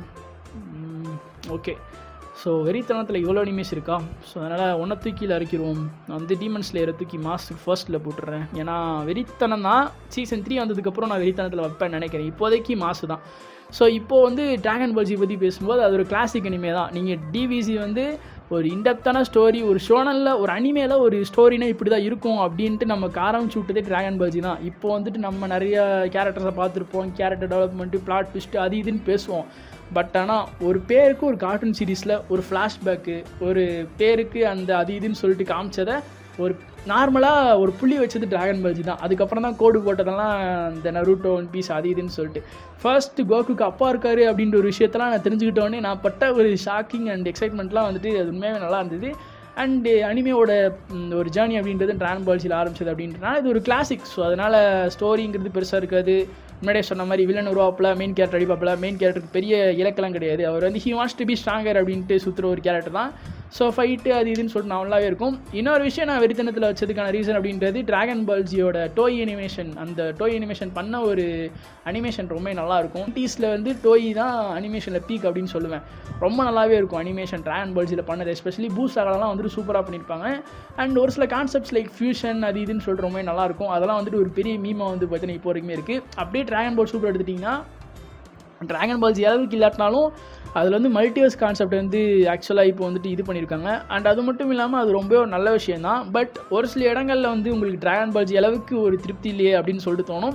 ஓகே ஸோ வெறித்தனத்தில் இவ்வளோ அனிமேஸ் இருக்கா ஸோ அதனால் ஒன்றை தூக்கியில் அரைக்கிறோம் நான் வந்து டீமன்ஸ் லேயரை தூக்கி மாஸ்டர் ஃபர்ஸ்ட்டில் போட்டுறேன் ஏன்னா வெறித்தனம் தான் சீசன் த்ரீ வந்ததுக்கப்புறம் நான் வெறித்தனத்தில் வைப்பேன் நினைக்கிறேன் இப்போதைக்கு மாசு தான் ஸோ இப்போ வந்து ட்ராகன் பால்ஜி பற்றி பேசும்போது அது ஒரு கிளாசிக் அனிமே தான் நீங்கள் டிவிசி வந்து ஒரு இன்டெப்த்தான ஸ்டோரி ஒரு ஷோனலில் ஒரு அனிமேல ஒரு ஸ்டோரினா இப்படி தான் இருக்கும் அப்படின்ட்டு நமக்கு ஆரம்பிச்சு விட்டதே ட்ராகன் பால்ஜி தான் இப்போ வந்துட்டு நம்ம நிறைய கேரக்டர்ஸை பார்த்துருப்போம் கேரக்டர் டெவலப்மெண்ட்டு பிளாட் ட்விஸ்ட்டு அது இதுன்னு பேசுவோம் பட் ஆனால் ஒரு பேருக்கு ஒரு கார்ட்டூன் சீரீஸில் ஒரு ஃப்ளாஷ்பேக்கு ஒரு பேருக்கு அந்த அது இதுன்னு சொல்லிட்டு காமிச்சதை ஒரு நார்மலாக ஒரு புள்ளி வச்சது டிராகன் பால்ஜி தான் அதுக்கப்புறம் தான் கோடு போட்டதெல்லாம் இந்த நருட்டோ ஒன் பீஸ் அது இதுன்னு சொல்லிட்டு ஃபர்ஸ்ட் கோகுக்கு அப்பா இருக்காரு அப்படின்ற ஒரு விஷயத்தெல்லாம் நான் தெரிஞ்சுக்கிட்டோன்னே நான் பட்ட ஒரு ஷாக்கிங் அண்ட் எக்ஸைட்மெண்ட்லாம் வந்துட்டு அது உண்மையாகவே நல்லா இருந்தது அண்டு அனிமையோட ம், ஒரு ஜேர்னி அப்படின்றது ட்ராகன் பால்ஸில் ஆரம்பிச்சது அப்படின்றனால இது ஒரு கிளாசிக் ஸோ அதனால் ஸ்டோரிங்கிறது பெருசாக இருக்காது முன்னாடியே சொன்ன மாதிரி வில்லன் உருவாப்பில் மெயின் கேரக்டர் அடிப்பாப்பில் மெயின் கேரக்டருக்கு பெரிய இலக்கெல்லாம் கிடையாது அவர் வந்து he wants to be stronger அப்படின்ட்டு சுற்றுற ஒரு கேரக்டர் தான் ஸோ ஃபைட்டு அது இதுன்னு சொல்லிட்டு நல்லாவே இருக்கும் இன்னொரு விஷயம் நான் வெறித்தனத்தில் வச்சதுக்கான ரீசன் அப்படின்றது டிராகன் பால்ஜியோட டோய் அனிமேஷன் அந்த டோய் அனிமேஷன் பண்ண ஒரு அனிமேஷன் ரொம்ப நல்லா இருக்கும் டீஸில் வந்து டோய் தான் அனிமேஷனில் பீக் அப்படின்னு சொல்லுவேன் ரொம்ப நல்லாவே இருக்கும் அனிமேஷன் டிராகன் பால்ஜியில் பண்ணது எஸ்பெஷலி பூஸ்ட் ஆகலாம் வந்துட்டு சூப்பராக பண்ணியிருப்பாங்க அண்ட் ஒரு சில கான்செப்ட்ஸ் லைக் ஃபியூஷன் அது இதுன்னு சொல்லிட்டு ரொம்ப நல்லாயிருக்கும் அதெல்லாம் வந்துட்டு ஒரு பெரிய மீமா வந்து பார்த்தீங்கன்னா இப்போ வரைக்குமே இருக்குது அப்படியே டிராகன் பால் சூப்பர் எடுத்துட்டிங்கன்னா ட்ராகன் பால்ஸ் அளவுக்கு இல்லாட்டினாலும் அதில் வந்து மல்டிவர்ஸ் கான்செப்ட் வந்து ஆக்சுவலாக இப்போ வந்துட்டு இது பண்ணியிருக்காங்க அண்ட் அது மட்டும் இல்லாமல் அது ரொம்ப ஒரு நல்ல விஷயம் தான் பட் ஒரு சில இடங்களில் வந்து உங்களுக்கு ட்ராகன் பால்ஜி அளவுக்கு ஒரு திருப்தி இல்லையே அப்படின்னு சொல்லிட்டு தோணும்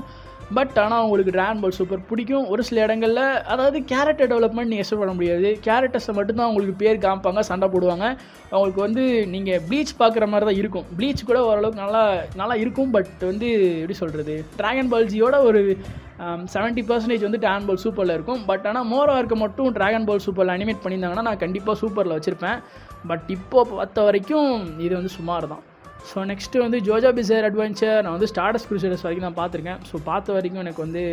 பட் ஆனால் உங்களுக்கு ட்ராகன் பால் சூப்பர் பிடிக்கும் ஒரு சில இடங்களில் அதாவது கேரக்டர் டெவலப்மெண்ட் நீங்கள் எக்ஸ்பெக்ட் பண்ண முடியாது கேரக்டர்ஸை மட்டும்தான் உங்களுக்கு பேர் காமிப்பாங்க சண்டை போடுவாங்க அவங்களுக்கு வந்து நீங்கள் ப்ளீச் பார்க்குற மாதிரி தான் இருக்கும் ப்ளீச் கூட ஓரளவுக்கு நல்லா நல்லா இருக்கும் பட் வந்து எப்படி சொல்கிறது ட்ராகன் பால்ஜியோட ஒரு செவன்ட்டி பர்சன்டேஜ் வந்து ட்ராகன் பால் சூப்பரில் இருக்கும் பட் ஆனால் மோரோ இருக்க மட்டும் ட்ராகன் பால் சூப்பரில் அனிமேட் பண்ணியிருந்தாங்கன்னா நான் கண்டிப்பாக சூப்பரில் வச்சுருப்பேன் பட் இப்போ பார்த்த வரைக்கும் இது வந்து சுமார் தான் ஸோ நெக்ஸ்ட்டு வந்து ஜோஜா பிசர் அட்வென்ச்சர் நான் வந்து ஸ்டார்டஸ் குரூசர்ஸ் வரைக்கும் நான் பார்த்துருக்கேன் ஸோ பார்த்த வரைக்கும் எனக்கு வந்து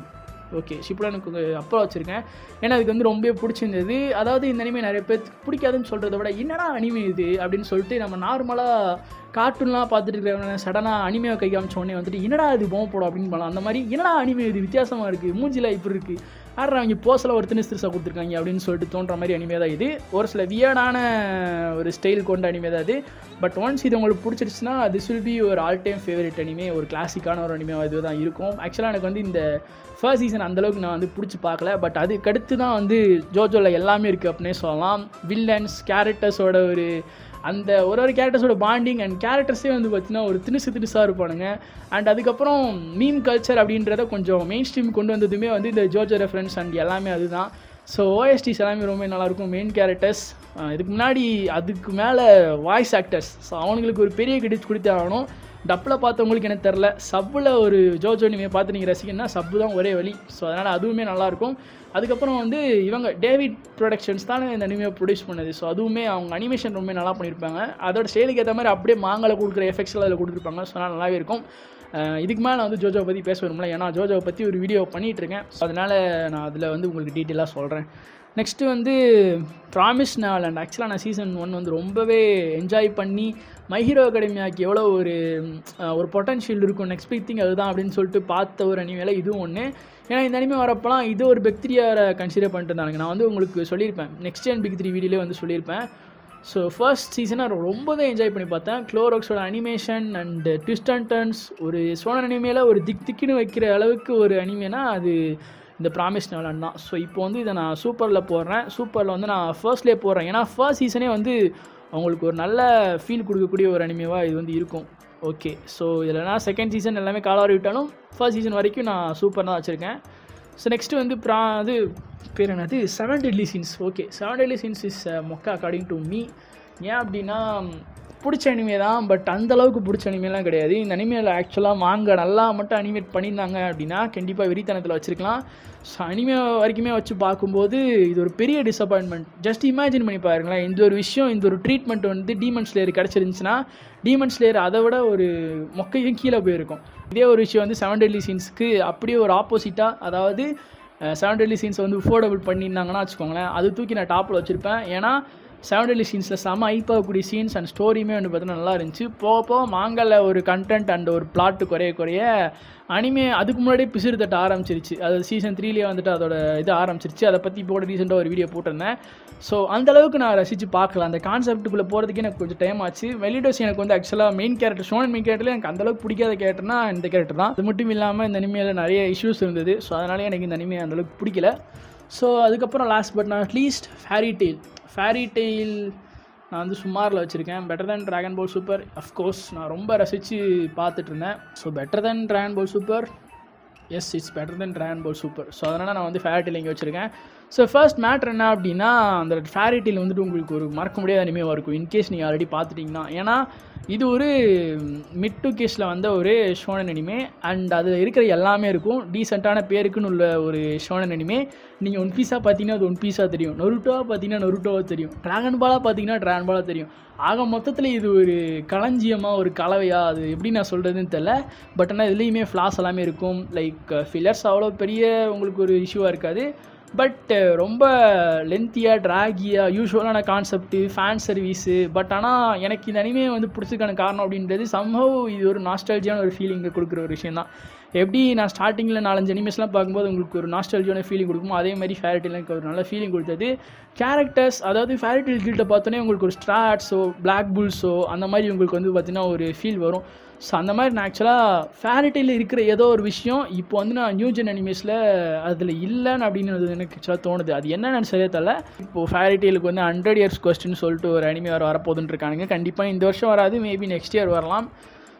ஓகே ஷிப்பில் எனக்கு அப்புறம் வச்சுருக்கேன் ஏன்னா அதுக்கு வந்து ரொம்ப பிடிச்சிருந்தது அதாவது இந்த அனிமே நிறைய பேர் பிடிக்காதுன்னு சொல்கிறத விட என்னடா அனிமே இது அப்படின்னு சொல்லிட்டு நம்ம நார்மலாக கார்ட்டூன்லாம் பார்த்துட்டு இருக்கிறவங்க சடனாக அனிமையை கை காமிச்ச உடனே வந்துட்டு என்னடா இது பொம்மை போடும் அப்படின்னு பண்ணலாம் அந்த மாதிரி என்னடா அனிமே இது வித்தியாசமாக இருக்குது மூஞ்சில இப்படி இருக்குது ஆடுறா அவங்க போஸில் ஒரு திணிஸ் திருசா கொடுத்துருக்காங்க அப்படின்னு சொல்லிட்டு தோன்ற மாதிரி அனிமே தான் இது ஒரு சில வியர்டான ஒரு ஸ்டைல் கொண்ட அனிமே தான் இது பட் ஒன்ஸ் இது உங்களுக்கு பிடிச்சிருச்சுன்னா திஸ் வில் பி ஒரு ஆல் டைம் ஃபேவரட் அனிமே ஒரு கிளாசிக்கான ஒரு அனிமே இது தான் இருக்கும் ஆக்சுவலாக எனக்கு வந்து இந்த ஃபர்ஸ்ட் சீசன் அந்தளவுக்கு நான் வந்து பிடிச்சி பார்க்கல பட் அதுக்கடுத்து தான் வந்து ஜோஜோவில் எல்லாமே இருக்குது அப்படின்னே சொல்லலாம் வில்லன்ஸ் கேரக்டர்ஸோட ஒரு அந்த ஒரு ஒரு கேரக்டர்ஸோட பாண்டிங் அண்ட் கேரக்டர்ஸே வந்து பார்த்தீங்கன்னா ஒரு திணுசு திணுசாக இருப்பானுங்க அண்ட் அதுக்கப்புறம் மீம் கல்ச்சர் அப்படின்றத கொஞ்சம் மெயின் ஸ்ட்ரீம் கொண்டு வந்ததுமே வந்து இந்த ஜோஜோ ரெஃபரன்ஸ் அண்ட் எல்லாமே அதுதான் ஸோ ஓஎஸ்டிஸ் எல்லாமே ரொம்ப நல்லாயிருக்கும் மெயின் கேரக்டர்ஸ் இதுக்கு முன்னாடி அதுக்கு மேலே வாய்ஸ் ஆக்டர்ஸ் ஸோ அவங்களுக்கு ஒரு பெரிய கிரெடிட் கொடுத்தே ஆகணும் டப்பில் பார்த்தவங்களுக்கு எனக்கு தெரில சப்பில் ஒரு ஜோஜோ நீங்கள் பார்த்து நீங்கள் ரசிக்கணும்னா சப்பு தான் ஒரே வழி ஸோ அதனால் அதுவுமே நல்லாயிருக்கும் அதுக்கப்புறம் வந்து இவங்க டேவிட் ப்ரொடக்ஷன்ஸ் தானே இந்த அனிமையை ப்ரொடியூஸ் பண்ணது ஸோ அதுவுமே அவங்க அனிமேஷன் ரொம்ப நல்லா பண்ணியிருப்பாங்க அதோட ஸ்டைலுக்கு ஏற்ற மாதிரி அப்படியே மாங்கலை கொடுக்குற எஃபெக்ட்ஸ்லாம் அதில் கொடுத்துருப்பாங்க ஸோ அதனால் நல்லாவே இருக்கும் இதுக்கு மேலே நான் வந்து ஜோஜோவை பற்றி பேச வரும்ல ஏன்னா ஜோஜோவை பற்றி ஒரு வீடியோ பண்ணிகிட்ருக்கேன் ஸோ அதனால் நான் அதில் வந்து உங்களுக்கு டீட்டெயிலாக சொல்கிறேன் நெக்ஸ்ட்டு வந்து ப்ராமிஸ் நாள் அண்ட் ஆக்சுவலாக நான் சீசன் ஒன் வந்து ரொம்பவே என்ஜாய் பண்ணி மை ஹீரோ அகாடமியாக்கு எவ்வளோ ஒரு ஒரு பொட்டன்ஷியல் இருக்கும் நெக்ஸ்ட் பிக் திங் அதுதான் அப்படின்னு சொல்லிட்டு பார்த்த ஒரு அனிமேல இதுவும் ஒன்று ஏன்னா இந்த அனிமே வரப்போலாம் இது ஒரு பெக்டீரியாவை கன்சிடர் பண்ணிட்டு இருந்தாங்க நான் வந்து உங்களுக்கு சொல்லியிருப்பேன் நெக்ஸ்ட் அண்ட் பிக் த்ரீ வீடியோலே வந்து சொல்லியிருப்பேன் ஸோ ஃபர்ஸ்ட் சீசனை ரொம்பவே என்ஜாய் பண்ணி பார்த்தேன் க்ளோரோக்ஸோட animation and twist and turns ஒரு சோனன் அனிமேல ஒரு திக் திக்குன்னு வைக்கிற அளவுக்கு ஒரு அனிமேனா அது இந்த ப்ராமிஸ் நவலன் தான் ஸோ இப்போ வந்து இதை நான் சூப்பரில் போடுறேன் சூப்பரில் வந்து நான் ஃபர்ஸ்ட்லேயே போடுறேன் ஏன்னா ஃபர்ஸ்ட் சீசனே வந்து அவங்களுக்கு ஒரு நல்ல ஃபீல் கொடுக்கக்கூடிய ஒரு அனிமேவாக இது வந்து இருக்கும் ஓகே ஸோ இதில் நான் செகண்ட் சீசன் எல்லாமே காலாரி விட்டாலும் ஃபர்ஸ்ட் சீசன் வரைக்கும் நான் சூப்பர் தான் வச்சுருக்கேன் ஸோ நெக்ஸ்ட்டு வந்து ப்ரா அது பேர் என்னது seven deadly sins okay seven deadly sins is மொக்கா அக்கார்டிங் டு மீ ஏன் அப்படின்னா பிடிச்ச அனிமே தான் பட் அந்தளவுக்கு பிடிச்ச அனிமேலாம் கிடையாது இந்த அனிமேல ஆக்சுவலாக மாங்க நல்லா மட்டும் அனிமேட் பண்ணியிருந்தாங்க அப்படின்னா கண்டிப்பாக வெறித்தனத்தில் வச்சுருக்கலாம் ஸோ அனிமே வரைக்குமே வச்சு பார்க்கும்போது இது ஒரு பெரிய டிசப்பாயின்மெண்ட் ஜஸ்ட் இமேஜின் பண்ணி பாருங்களேன் இந்த ஒரு விஷயம் இந்த ஒரு ட்ரீட்மெண்ட் வந்து டீமன் ஸ்லேயர் கிடச்சிருந்துச்சுன்னா டீமன் ஸ்லேயர் அதை விட ஒரு மொக்கையும் கீழே போயிருக்கும் இதே ஒரு விஷயம் வந்து செவன் டெல்லி சீன்ஸ்க்கு அப்படியே ஒரு ஆப்போசிட்டாக அதாவது செவன் டெல்லி சீன்ஸ் வந்து ஃபோர்டபுள் பண்ணியிருந்தாங்கன்னா வச்சுக்கோங்களேன் அது தூக்கி நான் டாப்பில் வச்சுருப்பேன் ஏன்னா செவன் டெல்லி சீன்ஸில் செம ஐப்பாகக்கூடிய சீன்ஸ் அண்ட் ஸ்டோரியுமே வந்து பார்த்தீங்கன்னா நல்லா இருந்துச்சு போக போக மாங்கல்ல ஒரு கண்டென்ட் அண்ட் ஒரு பிளாட்டு குறைய குறைய அனிமே அதுக்கு முன்னாடியே பிசிறு தட்ட ஆரம்பிச்சிருச்சு அது சீசன் த்ரீலேயே வந்துட்டு அதோட இது ஆரம்பிச்சிருச்சு அதை பற்றி இப்போ கூட ரீசெண்டாக ஒரு வீடியோ போட்டிருந்தேன் ஸோ அந்தளவுக்கு நான் ரசித்து பார்க்கல அந்த கான்செப்ட்டுக்குள்ளே போகிறதுக்கு எனக்கு கொஞ்சம் டைம் ஆச்சு வெலிடோஸ் எனக்கு வந்து ஆக்சுவலாக மெயின் கேரக்டர் ஷோன் மெயின் கேரக்டரில் எனக்கு அந்தளவுக்கு பிடிக்காத கேரக்டர்னா இந்த கேரக்டர் தான் அது மட்டும் இல்லாமல் இந்த அனிமையில் நிறைய இஷ்யூஸ் இருந்தது ஸோ அதனாலே எனக்கு இந்த அனிமே அந்தளவுக்கு பிடிக்கல ஸோ அதுக்கப்புறம் last but not least Fairy Tail Fairy Tail நான் வந்து சுமாரில் வச்சுருக்கேன் better than Dragon Ball Super of course நான் ரொம்ப ரசித்து பார்த்துட்டு இருந்தேன் so better than Dragon Ball Super yes it's better than Dragon Ball Super so அதனால் நான் வந்து ஃபேரிட்டில் இங்கே வச்சுருக்கேன் ஸோ ஃபர்ஸ்ட் மேட்ரு என்ன அப்படின்னா அந்த ஃபேரிட்டில் வந்துட்டு உங்களுக்கு ஒரு மறக்க முடியாத அனிமேவாக இருக்கும் இன்கேஸ் நீங்கள் ஆல்ரெடி பார்த்துட்டிங்கன்னா ஏன்னா இது ஒரு மிட் டு கேஸில் வந்த ஒரு ஷோனன் அனிமே அண்ட் அதில் இருக்கிற எல்லாமே இருக்கும் டீசெண்டான பேருக்குன்னு உள்ள ஒரு ஷோனன் அனிமே நீங்கள் ஒன் பீஸாக பார்த்தீங்கன்னா அது ஒன் பீஸாக தெரியும் நொருட்டோவாக பார்த்தீங்கன்னா நொருட்டோவாக தெரியும் ட்ராகன் பாலாக பார்த்தீங்கன்னா ட்ராகன் பாலாக தெரியும் ஆக மொத்தத்தில் இது ஒரு களஞ்சியமாக ஒரு கலவையாக அது எப்படி நான் சொல்கிறதுன்னு தெரில பட் ஆனால் இதுலேயுமே ஃப்ளாஸ் எல்லாமே இருக்கும் லைக் ஃபில்லர்ஸ் அவ்வளோ பெரிய உங்களுக்கு ஒரு இஷ்யூவாக இருக்காது பட் ரொம்ப லென்த்தியாக ட்ராகியாக யூஸ்வலான கான்செப்ட்டு ஃபேன் சர்வீஸு பட் ஆனால் எனக்கு இந்த அனிமே வந்து பிடிச்சதுக்கான காரணம் அப்படின்றது சம்ஹவ் இது ஒரு நாஸ்டாலஜியான ஒரு ஃபீலிங்கை கொடுக்குற ஒரு விஷயம் தான் எப்படி நான் ஸ்டார்டிங்கில் நாலஞ்சு அனிமேஸ்லாம் பார்க்கும்போது உங்களுக்கு ஒரு நாஸ்டாலஜியான ஃபீலிங் கொடுக்குமோ அதே மாதிரி ஃபேரிட்டில் எனக்கு ஒரு நல்ல ஃபீலிங் கொடுத்தது கேரக்டர்ஸ் அதாவது ஃபேரிட்டில் கிட்ட பார்த்தோன்னே உங்களுக்கு ஒரு ஸ்ட்ராட்ஸோ பிளாக் புல்ஸோ அந்த மாதிரி உங்களுக்கு வந்து பார்த்தீங்கன்னா ஒரு ஃபீல் வரும் ஸோ அந்த மாதிரி நான் ஆக்சுவலாக ஃபேரிட்டியில் இருக்கிற ஏதோ ஒரு விஷயம் இப்போ வந்து நான் நியூ ஜென் அனிமேஸில் அதில் இல்லைன்னு அப்படின்னு எனக்கு ஆக்சுவலாக தோணுது அது என்னென்னு சரியா தெரியல இப்போது ஃபேரிட்டிலுக்கு வந்து ஹண்ட்ரட் இயர்ஸ் கொஸ்டின் சொல்லிட்டு ஒரு அனிமே வர வரப்போகுதுன்னு இருக்கானுங்க கண்டிப்பாக இந்த வருஷம் வராது மேபி நெக்ஸ்ட் இயர் வரலாம்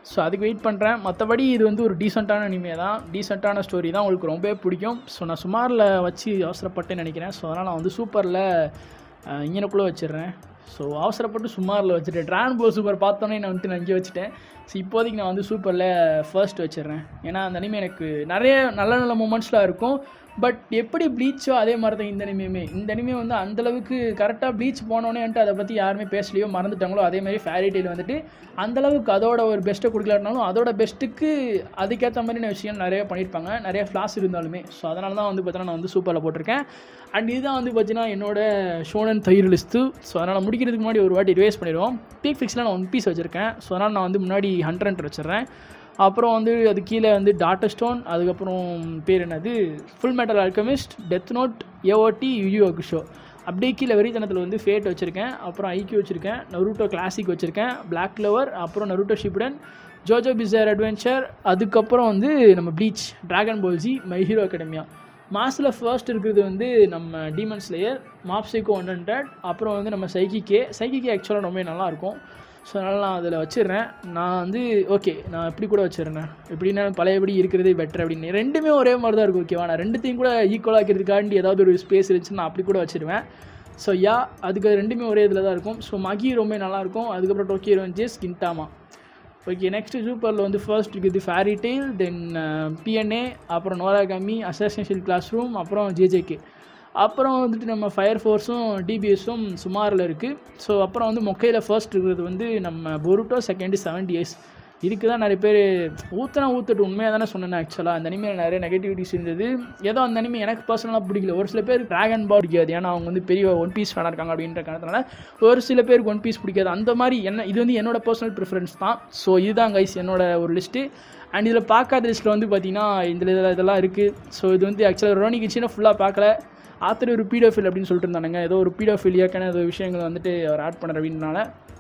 ஸோ அதுக்கு வெயிட் பண்ணுறேன் மற்றபடி இது வந்து ஒரு டீசெண்டான அனிமே தான் டீசெண்டான ஸ்டோரி தான் உங்களுக்கு ரொம்பவே பிடிக்கும் ஸோ நான் சுமாரில் வச்சு அவசரப்பட்டேன்னு நினைக்கிறேன் ஸோ அதனால் நான் வந்து சூப்பரில் இங்கனக்குள்ளே வச்சிடுறேன் ஸோ அவசரப்பட்டு சுமாரில் வச்சுட்டேன் ட்ரான் போ சூப்பர் பார்த்தோன்னே நான் வந்துட்டு நான் இங்கே வச்சுட்டேன் ஸோ இப்போதைக்கு நான் வந்து சூப்பரில் ஃபர்ஸ்ட் வச்சிடுறேன் ஏன்னா அந்த அனிமே எனக்கு நிறைய நல்ல நல்ல மூமெண்ட்ஸ்லாம் இருக்கும் பட் எப்படி ப்ளீச்சோ அதே மாதிரி தான் இந்த அனிமையுமே இந்த அனிமே வந்து அந்தளவுக்கு கரெக்டாக ப்ளீச் போனோடனே வந்துட்டு அதை பற்றி யாருமே பேசலையோ மறந்துட்டாங்களோ அதே மாதிரி ஃபேரி டெய்ல் வந்துட்டு அந்தளவுக்கு அதோட ஒரு பெஸ்ட்டை கொடுக்கலாட்டினாலும் அதோட பெஸ்ட்டுக்கு அதுக்கேற்ற மாதிரியான விஷயம் நிறைய பண்ணியிருப்பாங்க நிறைய ஃப்ளாஸ் இருந்தாலுமே ஸோ அதனால தான் வந்து பார்த்தீங்கன்னா நான் வந்து சூப்பரில் போட்டிருக்கேன் அண்ட் இதுதான் வந்து பார்த்தீங்கன்னா என்னோட ஷோனன் தயிர் லிஸ்ட்டு ஸோ அதனால் முடிக்கிறதுக்கு முன்னாடி ஒரு வாட்டி ரிவைஸ் பண்ணிடுவோம் பீக் ஃபிக்ஸில் நான் ஒன் பீஸ் வச்சுருக்கேன் ஸோ அதனால் நான் வந்து முன்னாடி ஹண்ட்ரட் வச்சிடுறேன் அப்புறம் வந்து அது கீழே வந்து டாட்டர் ஸ்டோன் அதுக்கப்புறம் பேர் என்னது full metal alchemist death note AOT யூ ஷோ அப்படியே கீழே வெறித்தனத்தில் வந்து ஃபேட் வச்சுருக்கேன் அப்புறம் ஐக்கியூ வச்சுருக்கேன் நருட்டோ கிளாசிக் வச்சுருக்கேன் பிளாக் லவர் அப்புறம் Naruto Shippuden JoJo bizarre adventure அதுக்கப்புறம் வந்து நம்ம Bleach Dragon Ball Z my hero academia மாஸில் ஃபர்ஸ்ட் இருக்கிறது வந்து நம்ம demon slayer Mob Psycho one hundred அப்புறம் வந்து நம்ம சைக்கிகே சைக்கிகே ஆக்சுவலாக ரொம்ப நல்லாயிருக்கும் ஸோ அதனால் நான் அதில் வச்சிடுறேன் நான் வந்து ஓகே நான் இப்படி கூட வச்சிடுறேன் எப்படின்னா பழையபடி இருக்கிறதே பெட்டர் அப்படின்னு ரெண்டுமே ஒரே மாதிரி தான் இருக்கும் ஓகேவா நான் ரெண்டுத்தையும் கூட ஈக்குவலாக ஆக்கிறதுக்காண்டி ஏதாவது ஒரு ஸ்பேஸ் இருந்துச்சுன்னா நான் அப்படி கூட வச்சிருவேன் ஸோ யா அதுக்கு அது ரெண்டுமே ஒரே இதில் தான் இருக்கும் ஸோ மகி ரொம்ப நல்லாயிருக்கும் அதுக்கப்புறம் டோக்கியோ ரெஞ்சஸ் கின்டாமா ஓகே நெக்ஸ்ட் சூப்பரில் வந்து ஃபர்ஸ்ட் இருக்குது ஃபேரி டெய்ல் தென் பிஎன்ஏ அப்புறம் நோராகாமி அசோசியேஷன் கிளாஸ் ரூம் அப்புறம் ஜேஜேகே அப்புறம் வந்துட்டு நம்ம ஃபயர் ஃபோர்ஸும் டிபிஎஸும் சுமாரில் இருக்குது ஸோ அப்புறம் வந்து மொக்கையில் ஃபர்ஸ்ட் இருக்கிறது வந்து நம்ம பொருட்டோ செகண்டு செவன்டி இயர்ஸ் இதுக்கு தான் நிறைய பேர் ஊற்றினா ஊற்றுட்டு உண்மையாக தானே சொன்னேன் ஆக்சுவலாக அந்த அனிமையில் நிறைய நெகட்டிவிட்டிஸ் இருந்தது ஏதோ அந்த அனிமே எனக்கு பர்சனலாக பிடிக்கல ஒரு சில பேர் ட்ராகன் பால் பிடிக்காது ஏன்னா அவங்க வந்து பெரிய ஒன் பீஸ் ஃபேனாக இருக்காங்க அப்படின்ற காரணத்தினால ஒரு சில பேருக்கு ஒன் பீஸ் பிடிக்காது அந்த மாதிரி என்ன இது வந்து என்னோட பர்சனல் ப்ரிஃபரன்ஸ் தான் ஸோ இதுதான் கைஸ் என்னோட ஒரு லிஸ்ட்டு அண்ட் இதில் பார்க்காத லிஸ்ட்டில் வந்து பார்த்தீங்கன்னா இந்த இதில் இதெல்லாம் இருக்குது ஸோ இது வந்து ஆக்சுவலாக ரோனி கிச்சினா ஃபுல்லாக பார்க்கல ஆத்தர் ஒரு பீடோஃபில் அப்படின்னு சொல்லிட்டு இருந்தானுங்க ஏதோ ஒரு பீடோஃபிலியாக்கான ஏதோ விஷயங்கள் வந்துட்டு அவர் ஆட் பண்ணுற அப்படின்றனால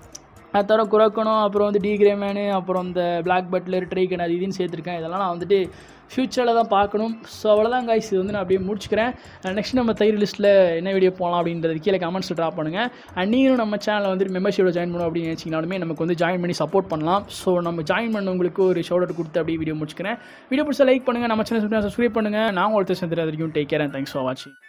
அது தவிர குரக்கணும் அப்புறம் வந்து டிகிரேமேனு அப்புறம் இந்த பிளாக் பட்லர் ட்ரைகன் அது இதுன்னு சேர்த்துருக்கேன் இதெல்லாம் நான் வந்துட்டு ஃப்யூச்சரில் தான் பார்க்கணும் ஸோ அவ்வளோதான் கைஸ் இது வந்து நான் அப்படியே முடிச்சுக்கிறேன் நெக்ஸ்ட் நம்ம தயிர் லிஸ்ட்டில் என்ன வீடியோ போகலாம் அப்படின்றது கீழே கமெண்ட்ஸில் ட்ராப் பண்ணுங்கள் அண்ட் நீங்களும் நம்ம சேனலில் வந்துட்டு மெம்பர்ஷிப்போட ஜாயின் பண்ணணும் அப்படின்னு நினச்சிங்கனாலுமே நமக்கு வந்து ஜாயின் பண்ணி சப்போர்ட் பண்ணலாம் ஸோ நம்ம ஜாயின் பண்ணவங்களுக்கு ஒரு ஷோட் கொடுத்து அப்படியே வீடியோ முடிச்சுக்கிறேன் வீடியோ பிடிச்சா லைக் பண்ணுங்கள் நம்ம சேனல் சப்ஸ்கிரைப் பண்ணுங்கள் நான் உங்களுக்கு சேர்ந்துட்டு வரைக்கும் take care and thanks for வாட்சிங்